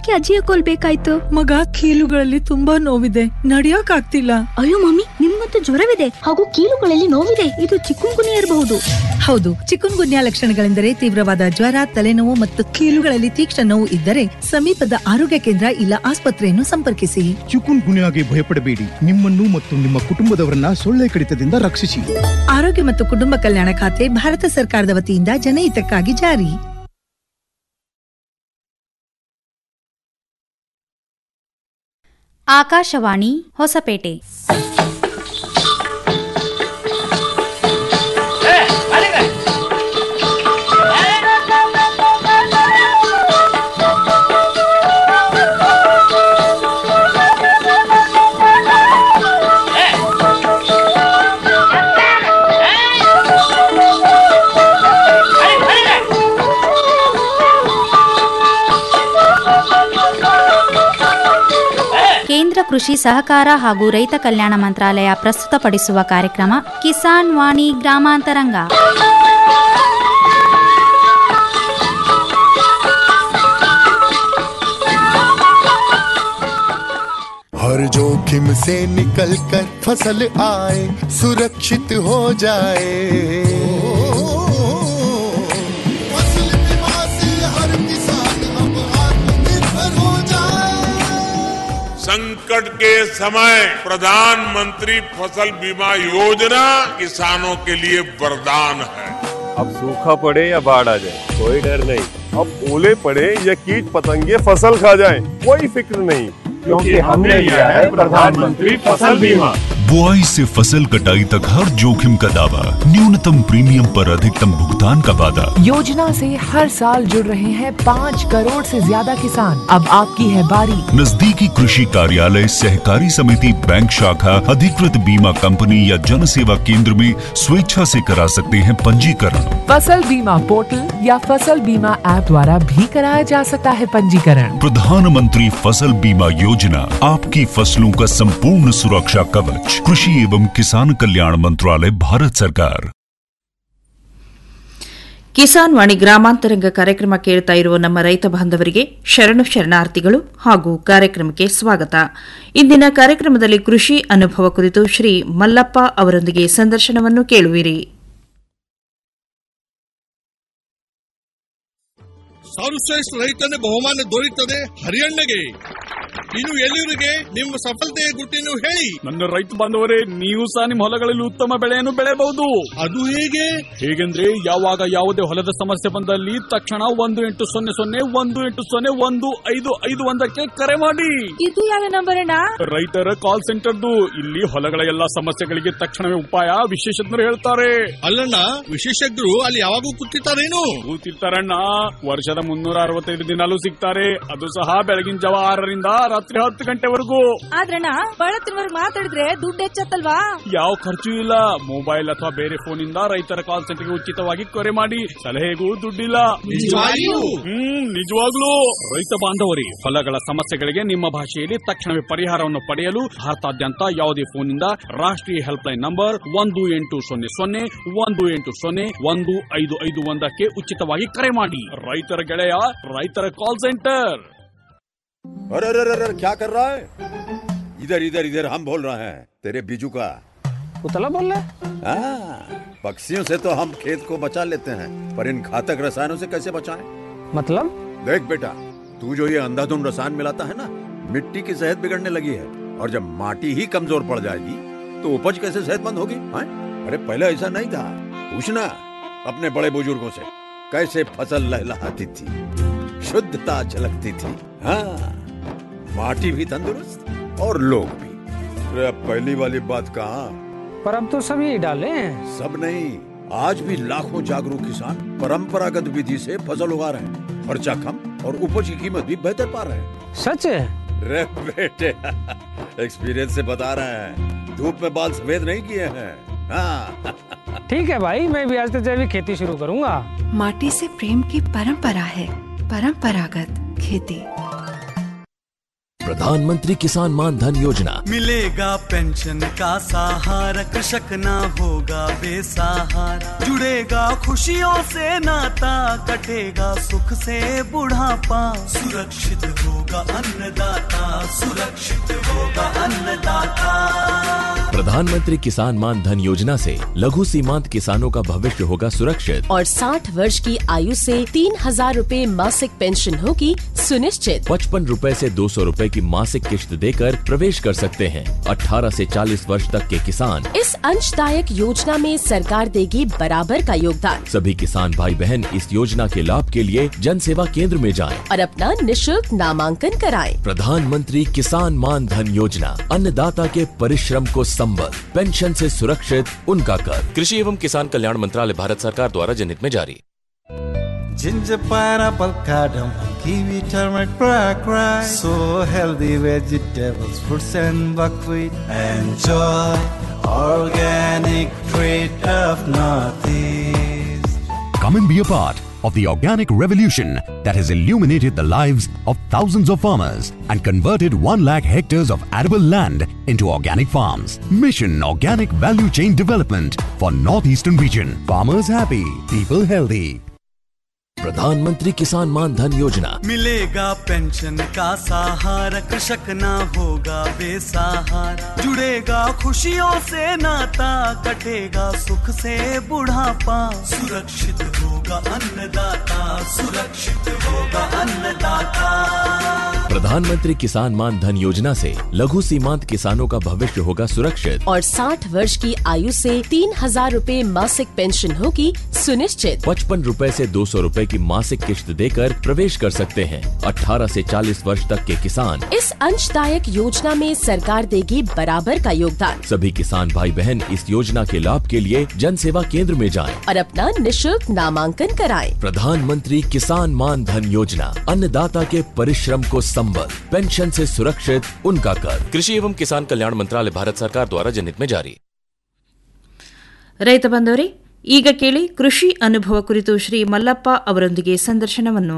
ಯಾಕೆ ಅಜ್ಜಿಯ ಕೋಲ್ ಬೇಕಾಯ್ತು ಮಗ ಕೀಲುಗಳಲ್ಲಿ ತುಂಬಾ ನೋವಿದೆ ನಡಿಯಕ್ ಆಗ್ತಿಲ್ಲ ಅಯ್ಯೋ ಮಮ್ಮಿ ನಿಮ್ಮಂತೂ ಜ್ವರವಿದೆ ಹಾಗೂ ಕೀಲುಗಳಲ್ಲಿ ನೋವಿದೆ ಇದು ಚಿಕ್ಕುಂಗುನಿ ಇರಬಹುದು ಹೌದು ಚಿಕನ್ ಗುನ್ಯಾ ಲಕ್ಷಣಗಳೆಂದರೆ ತೀವ್ರವಾದ ಜ್ವರ ತಲೆನೋವು ಮತ್ತು ಕೀಲುಗಳಲ್ಲಿ ತೀಕ್ಷ್ಣ ನೋವು ಇದ್ದರೆ ಸಮೀಪದ ಆರೋಗ್ಯ ಕೇಂದ್ರ ಇಲ್ಲ ಆಸ್ಪತ್ರೆಯನ್ನು ಸಂಪರ್ಕಿಸಿ ಚಿಕುನ್ ಗುನ್ಯಾಗೆ ಭಯಪಡಬೇಡಿ ನಿಮ್ಮನ್ನು ಮತ್ತು ನಿಮ್ಮ ಕುಟುಂಬದವರನ್ನ ಸೊಳ್ಳೆ ಕಡಿತದಿಂದ ರಕ್ಷಿಸಿ ಆರೋಗ್ಯ ಮತ್ತು ಕುಟುಂಬ ಕಲ್ಯಾಣ ಖಾತೆ ಭಾರತ ಸರ್ಕಾರದ ವತಿಯಿಂದ ಜನಹಿತಕ್ಕಾಗಿ ಜಾರಿ ಆಕಾಶವಾಣಿ ಹೊಸಪೇಟೆ ಕೇಂದ್ರ ಕೃಷಿ ಸಹಕಾರ ಹಾಗೂ ರೈತ ಕಲ್ಯಾಣ ಮಂತ್ರಾಲಯ ಪ್ರಸ್ತುತಪಡಿಸುವ ಕಾರ್ಯಕ್ರಮ ಕಿಸಾನ್ ವಾಣಿ ಗ್ರಾಮಾಂತರಂಗ हर जोखिम से निकल कर फसल आए सुरक्षित हो जाए फसल बीमा से हर किसान अब आत्मनिर्भर हो जाए संकट के समय प्रधानमंत्री फसल बीमा योजना किसानों के लिए वरदान है अब सूखा पड़े या बाढ़ आ जाए कोई डर नहीं अब ओले पड़े या कीट पतंगे फसल खा जाए कोई फिक्र नहीं क्योंकि हमने लिया है प्रधानमंत्री फसल बीमा बुआई से फसल कटाई तक हर जोखिम का दावा न्यूनतम प्रीमियम पर अधिकतम भुगतान का वादा योजना से हर साल जुड़ रहे हैं पाँच करोड़ से ज्यादा किसान अब आपकी है बारी नजदीकी कृषि कार्यालय सहकारी समिति बैंक शाखा अधिकृत बीमा कंपनी या जन सेवा केंद्र में स्वेच्छा से करा सकते हैं पंजीकरण फसल बीमा पोर्टल या फसल बीमा ऐप द्वारा भी कराया जा सकता है पंजीकरण प्रधानमंत्री फसल बीमा योजना आपकी फसलों का संपूर्ण सुरक्षा कवच कृषि एवं किसान कल्याण मंत्रालय भारत सरकार ಕಿಸಾನ್ ವಾಣಿ ಗ್ರಾಮಾಂತರಂಗ ಕಾರ್ಯಕ್ರಮ ಕೇಳ್ತಾ ಇರುವ ನಮ್ಮ ರೈತ ಬಾಂಧವರಿಗೆ ಶರಣು ಶರಣಾರ್ಥಿಗಳು ಹಾಗೂ ಕಾರ್ಯಕ್ರಮಕ್ಕೆ ಸ್ವಾಗತ ಇಂದಿನ ಕಾರ್ಯಕ್ರಮದಲ್ಲಿ ಕೃಷಿ ಅನುಭವ ಕುರಿತು ಶ್ರೀ ಮಲ್ಲಪ್ಪ ಅವರೊಂದಿಗೆ ಸಂದರ್ಶನವನ್ನು ಕೇಳುವಿರಿ ಸರ್ವಶ್ರೇಷ್ಠ ರೈತನ ಬಹುಮಾನ ದೊರೆಯುತ್ತದೆ ಹರಿಯಣ್ಣಗೆ ಇನ್ನು ಎಲ್ಲಿವರಿಗೆ ನಿಮ್ಮ ಸಫಲತೆಯ ಗುಟ್ಟಿನ ಹೇಳಿ ನನ್ನ ರೈತ ಬಾಂಧವರೇ ನೀವು ಸಹ ನಿಮ್ಮ ಹೊಲಗಳಲ್ಲಿ ಉತ್ತಮ ಬೆಳೆಯನ್ನು ಬೆಳೆಯಬಹುದು ಅದು ಹೇಗೆ ಹೇಗೆಂದ್ರೆ ಯಾವಾಗ ಯಾವುದೇ ಹೊಲದ ಸಮಸ್ಯೆ ಬಂದಲ್ಲಿ ತಕ್ಷಣ ಒಂದು ಎಂಟು ಸೊನ್ನೆ ಸೊನ್ನೆ ಒಂದು ಎಂಟು ಸೊನ್ನೆ ಒಂದು ಐದು ಐದು ಒಂದಕ್ಕೆ ಕರೆ ಮಾಡಿ ಇದು ಯಾವ ನಂಬರ್ ಅಣ್ಣ ರೈತರ ಕಾಲ್ ಸೆಂಟರ್ದು ಇಲ್ಲಿ ಹೊಲಗಳ ಎಲ್ಲಾ ಸಮಸ್ಯೆಗಳಿಗೆ ತಕ್ಷಣವೇ ಉಪಾಯ ವಿಶೇಷಜ್ಞರು ಹೇಳ್ತಾರೆ ಅಲ್ಲಣ್ಣ ವಿಶೇಷಜ್ಞರು ಅಲ್ಲಿ ಯಾವಾಗೂ ಕೂತಿರ್ತಾರೇನು ಕೂತಿರ್ತಾರಣ್ಣ ವರ್ಷದ ಮುನ್ನೂರ ಅರವತ್ತೈದು ದಿನಾಲೂ ಸಿಗ್ತಾರೆ ಅದು ಸಹ ಬೆಳಗಿನ ಜಾವ ಆರರಿಂದ ರಾತ್ರಿ ಹತ್ತು ಗಂಟೆವರೆಗೂ ಆದ್ರಣ್ಣ ಬಳತ್ತಿನವರ್ಗ್ ಮಾತಾಡಿದ್ರೆ ದುಡ್ಡು ಹೆಚ್ಚತ್ತಲ್ವಾ ಯಾವ ಖರ್ಚು ಇಲ್ಲ ಮೊಬೈಲ್ ಅಥವಾ ಬೇರೆ ಫೋನ್ ಇಂದ ರೈತರ ಕಾಲ್ ಸೆಂಟರ್ಗೆ ಉಚಿತವಾಗಿ ಕರೆ ಮಾಡಿ ಸಲಹೆಗೂ ದುಡ್ಡಿಲ್ಲ ನಿಜವಾಗಿಯೂ? ಹ್ಮ್ ನಿಜವಾಗ್ಲೂ ರೈತ ಬಾಂಧವರಿ ಹೊಲಗಳ ಸಮಸ್ಯೆಗಳಿಗೆ ನಿಮ್ಮ ಭಾಷೆಯಲ್ಲಿ ತಕ್ಷಣವೇ ಪರಿಹಾರವನ್ನು ಪಡೆಯಲು ಭಾರತಾದ್ಯಂತ ಯಾವುದೇ ಫೋನ್ ಇಂದ ರಾಷ್ಟ್ರೀಯ ಹೆಲ್ಪ್ ಲೈನ್ ನಂಬರ್ ಒಂದು ಎಂಟು ಸೊನ್ನೆ ಸೊನ್ನೆ ಒಂದು ಎಂಟು ಸೊನ್ನೆ ಒಂದು ಐದು ಐದು ಒಂದಕ್ಕೆ ಉಚಿತವಾಗಿ ಕರೆ ಮಾಡಿ ರೈತರ ಗೆಳೆಯ ರೈತರ ಕಾಲ್ ಸೆಂಟರ್ अरे अरे अरे अरे क्या कर रहा है इधर इधर इधर हम बोल रहे हैं तेरे बीजू का उतला बोल रहा हाँ, पक्षियों से तो हम खेत को बचा लेते हैं पर इन घातक रसायनों से कैसे बचाएं? मतलब देख बेटा तू जो ये अंधाधुंध रसायन मिलाता है ना मिट्टी की सेहत बिगड़ने लगी है और जब माटी ही कमजोर पड़ जाएगी तो उपज कैसे सेहतमंद होगी हाँ? अरे पहले ऐसा नहीं था पूछना अपने बड़े बुजुर्गों से कैसे फसल लहलहाती थी शुद्धता झलकती थी हाँ माटी भी तंदुरुस्त और लोग भी अरे अब पहली वाली बात कहाँ पर अब तो सभी डाले हैं सब नहीं आज भी लाखों जागरूक किसान परंपरागत विधि से फसल उगा रहे हैं खर्चा कम और उपज की कीमत भी बेहतर पा रहे हैं सच है रे बेटे एक्सपीरियंस से बता रहे हैं धूप में बाल सफेद नहीं किए हैं हाँ ठीक है भाई मैं भी आज से जैविक खेती शुरू करूंगा माटी से प्रेम की परंपरा है परंपरागत खेती प्रधानमंत्री किसान मान धन योजना मिलेगा पेंशन का सहारा कृषक ना होगा बेसहारा जुड़ेगा खुशियों से नाता कटेगा सुख से बुढ़ापा सुरक्षित होगा अन्नदाता सुरक्षित होगा अन्नदाता प्रधानमंत्री किसान मान धन योजना से लघु सीमांत किसानों का भविष्य होगा सुरक्षित और 60 वर्ष की आयु से तीन हजार रूपए मासिक पेंशन होगी सुनिश्चित पचपन रूपए ऐसी दो सौ रूपए की मासिक किश्त देकर प्रवेश कर सकते हैं 18 से 40 वर्ष तक के किसान इस अंशदायक योजना में सरकार देगी बराबर का योगदान सभी किसान भाई बहन इस योजना के लाभ के लिए जन सेवा केंद्र में जाएं। और अपना निशुल्क नामांकन कराएं। प्रधानमंत्री किसान मान धन योजना अन्नदाता के परिश्रम को संबल पेंशन से सुरक्षित उनका कर कृषि एवं किसान कल्याण मंत्रालय भारत सरकार द्वारा जनहित में जारी Ginger, pineapple, cardamom, kiwi, turmeric, black rice. So healthy vegetables, fruits and buckwheat. Enjoy organic treat of Northeast. Come and be a part of the organic revolution that has illuminated the lives of thousands of farmers and converted 1 lakh hectares of arable land into organic farms. Mission Organic Value Chain Development for Northeastern Region. Farmers happy, people healthy. प्रधानमंत्री किसान मान धन योजना मिलेगा pension का सहारा कृषक ना होगा बेसहारा जुड़ेगा खुशियों से नाता कटेगा सुख से बुढ़ापा सुरक्षित होगा अन्नदाता सुरक्षित होगा अन्नदाता प्रधानमंत्री किसान मान धन योजना से लघु सीमांत किसानों का भविष्य होगा सुरक्षित और 60 वर्ष की आयु से तीन हजार रूपए मासिक पेंशन होगी सुनिश्चित पचपन रूपए ऐसी दो सौ रूपए की मासिक किश्त देकर प्रवेश कर सकते हैं 18 से 40 वर्ष तक के किसान इस अंशदायक योजना में सरकार देगी बराबर का योगदान सभी किसान भाई बहन इस योजना के लाभ के लिए जन सेवा केंद्र में जाएं। और अपना निशुल्क नामांकन कराएं। प्रधानमंत्री किसान मान धन योजना अन्नदाता के परिश्रम को संबल पेंशन से सुरक्षित उनका कर कृषि एवं किसान कल्याण मंत्रालय भारत सरकार द्वारा जनहित में जारी ರೈತ ಬಂದವರೇ ಈಗ ಕೇಳಿ ಕೃಷಿ ಅನುಭವ ಕುರಿತು ಶ್ರೀ ಮಲ್ಲಪ್ಪ ಅವರೊಂದಿಗೆ ಸಂದರ್ಶನವನ್ನು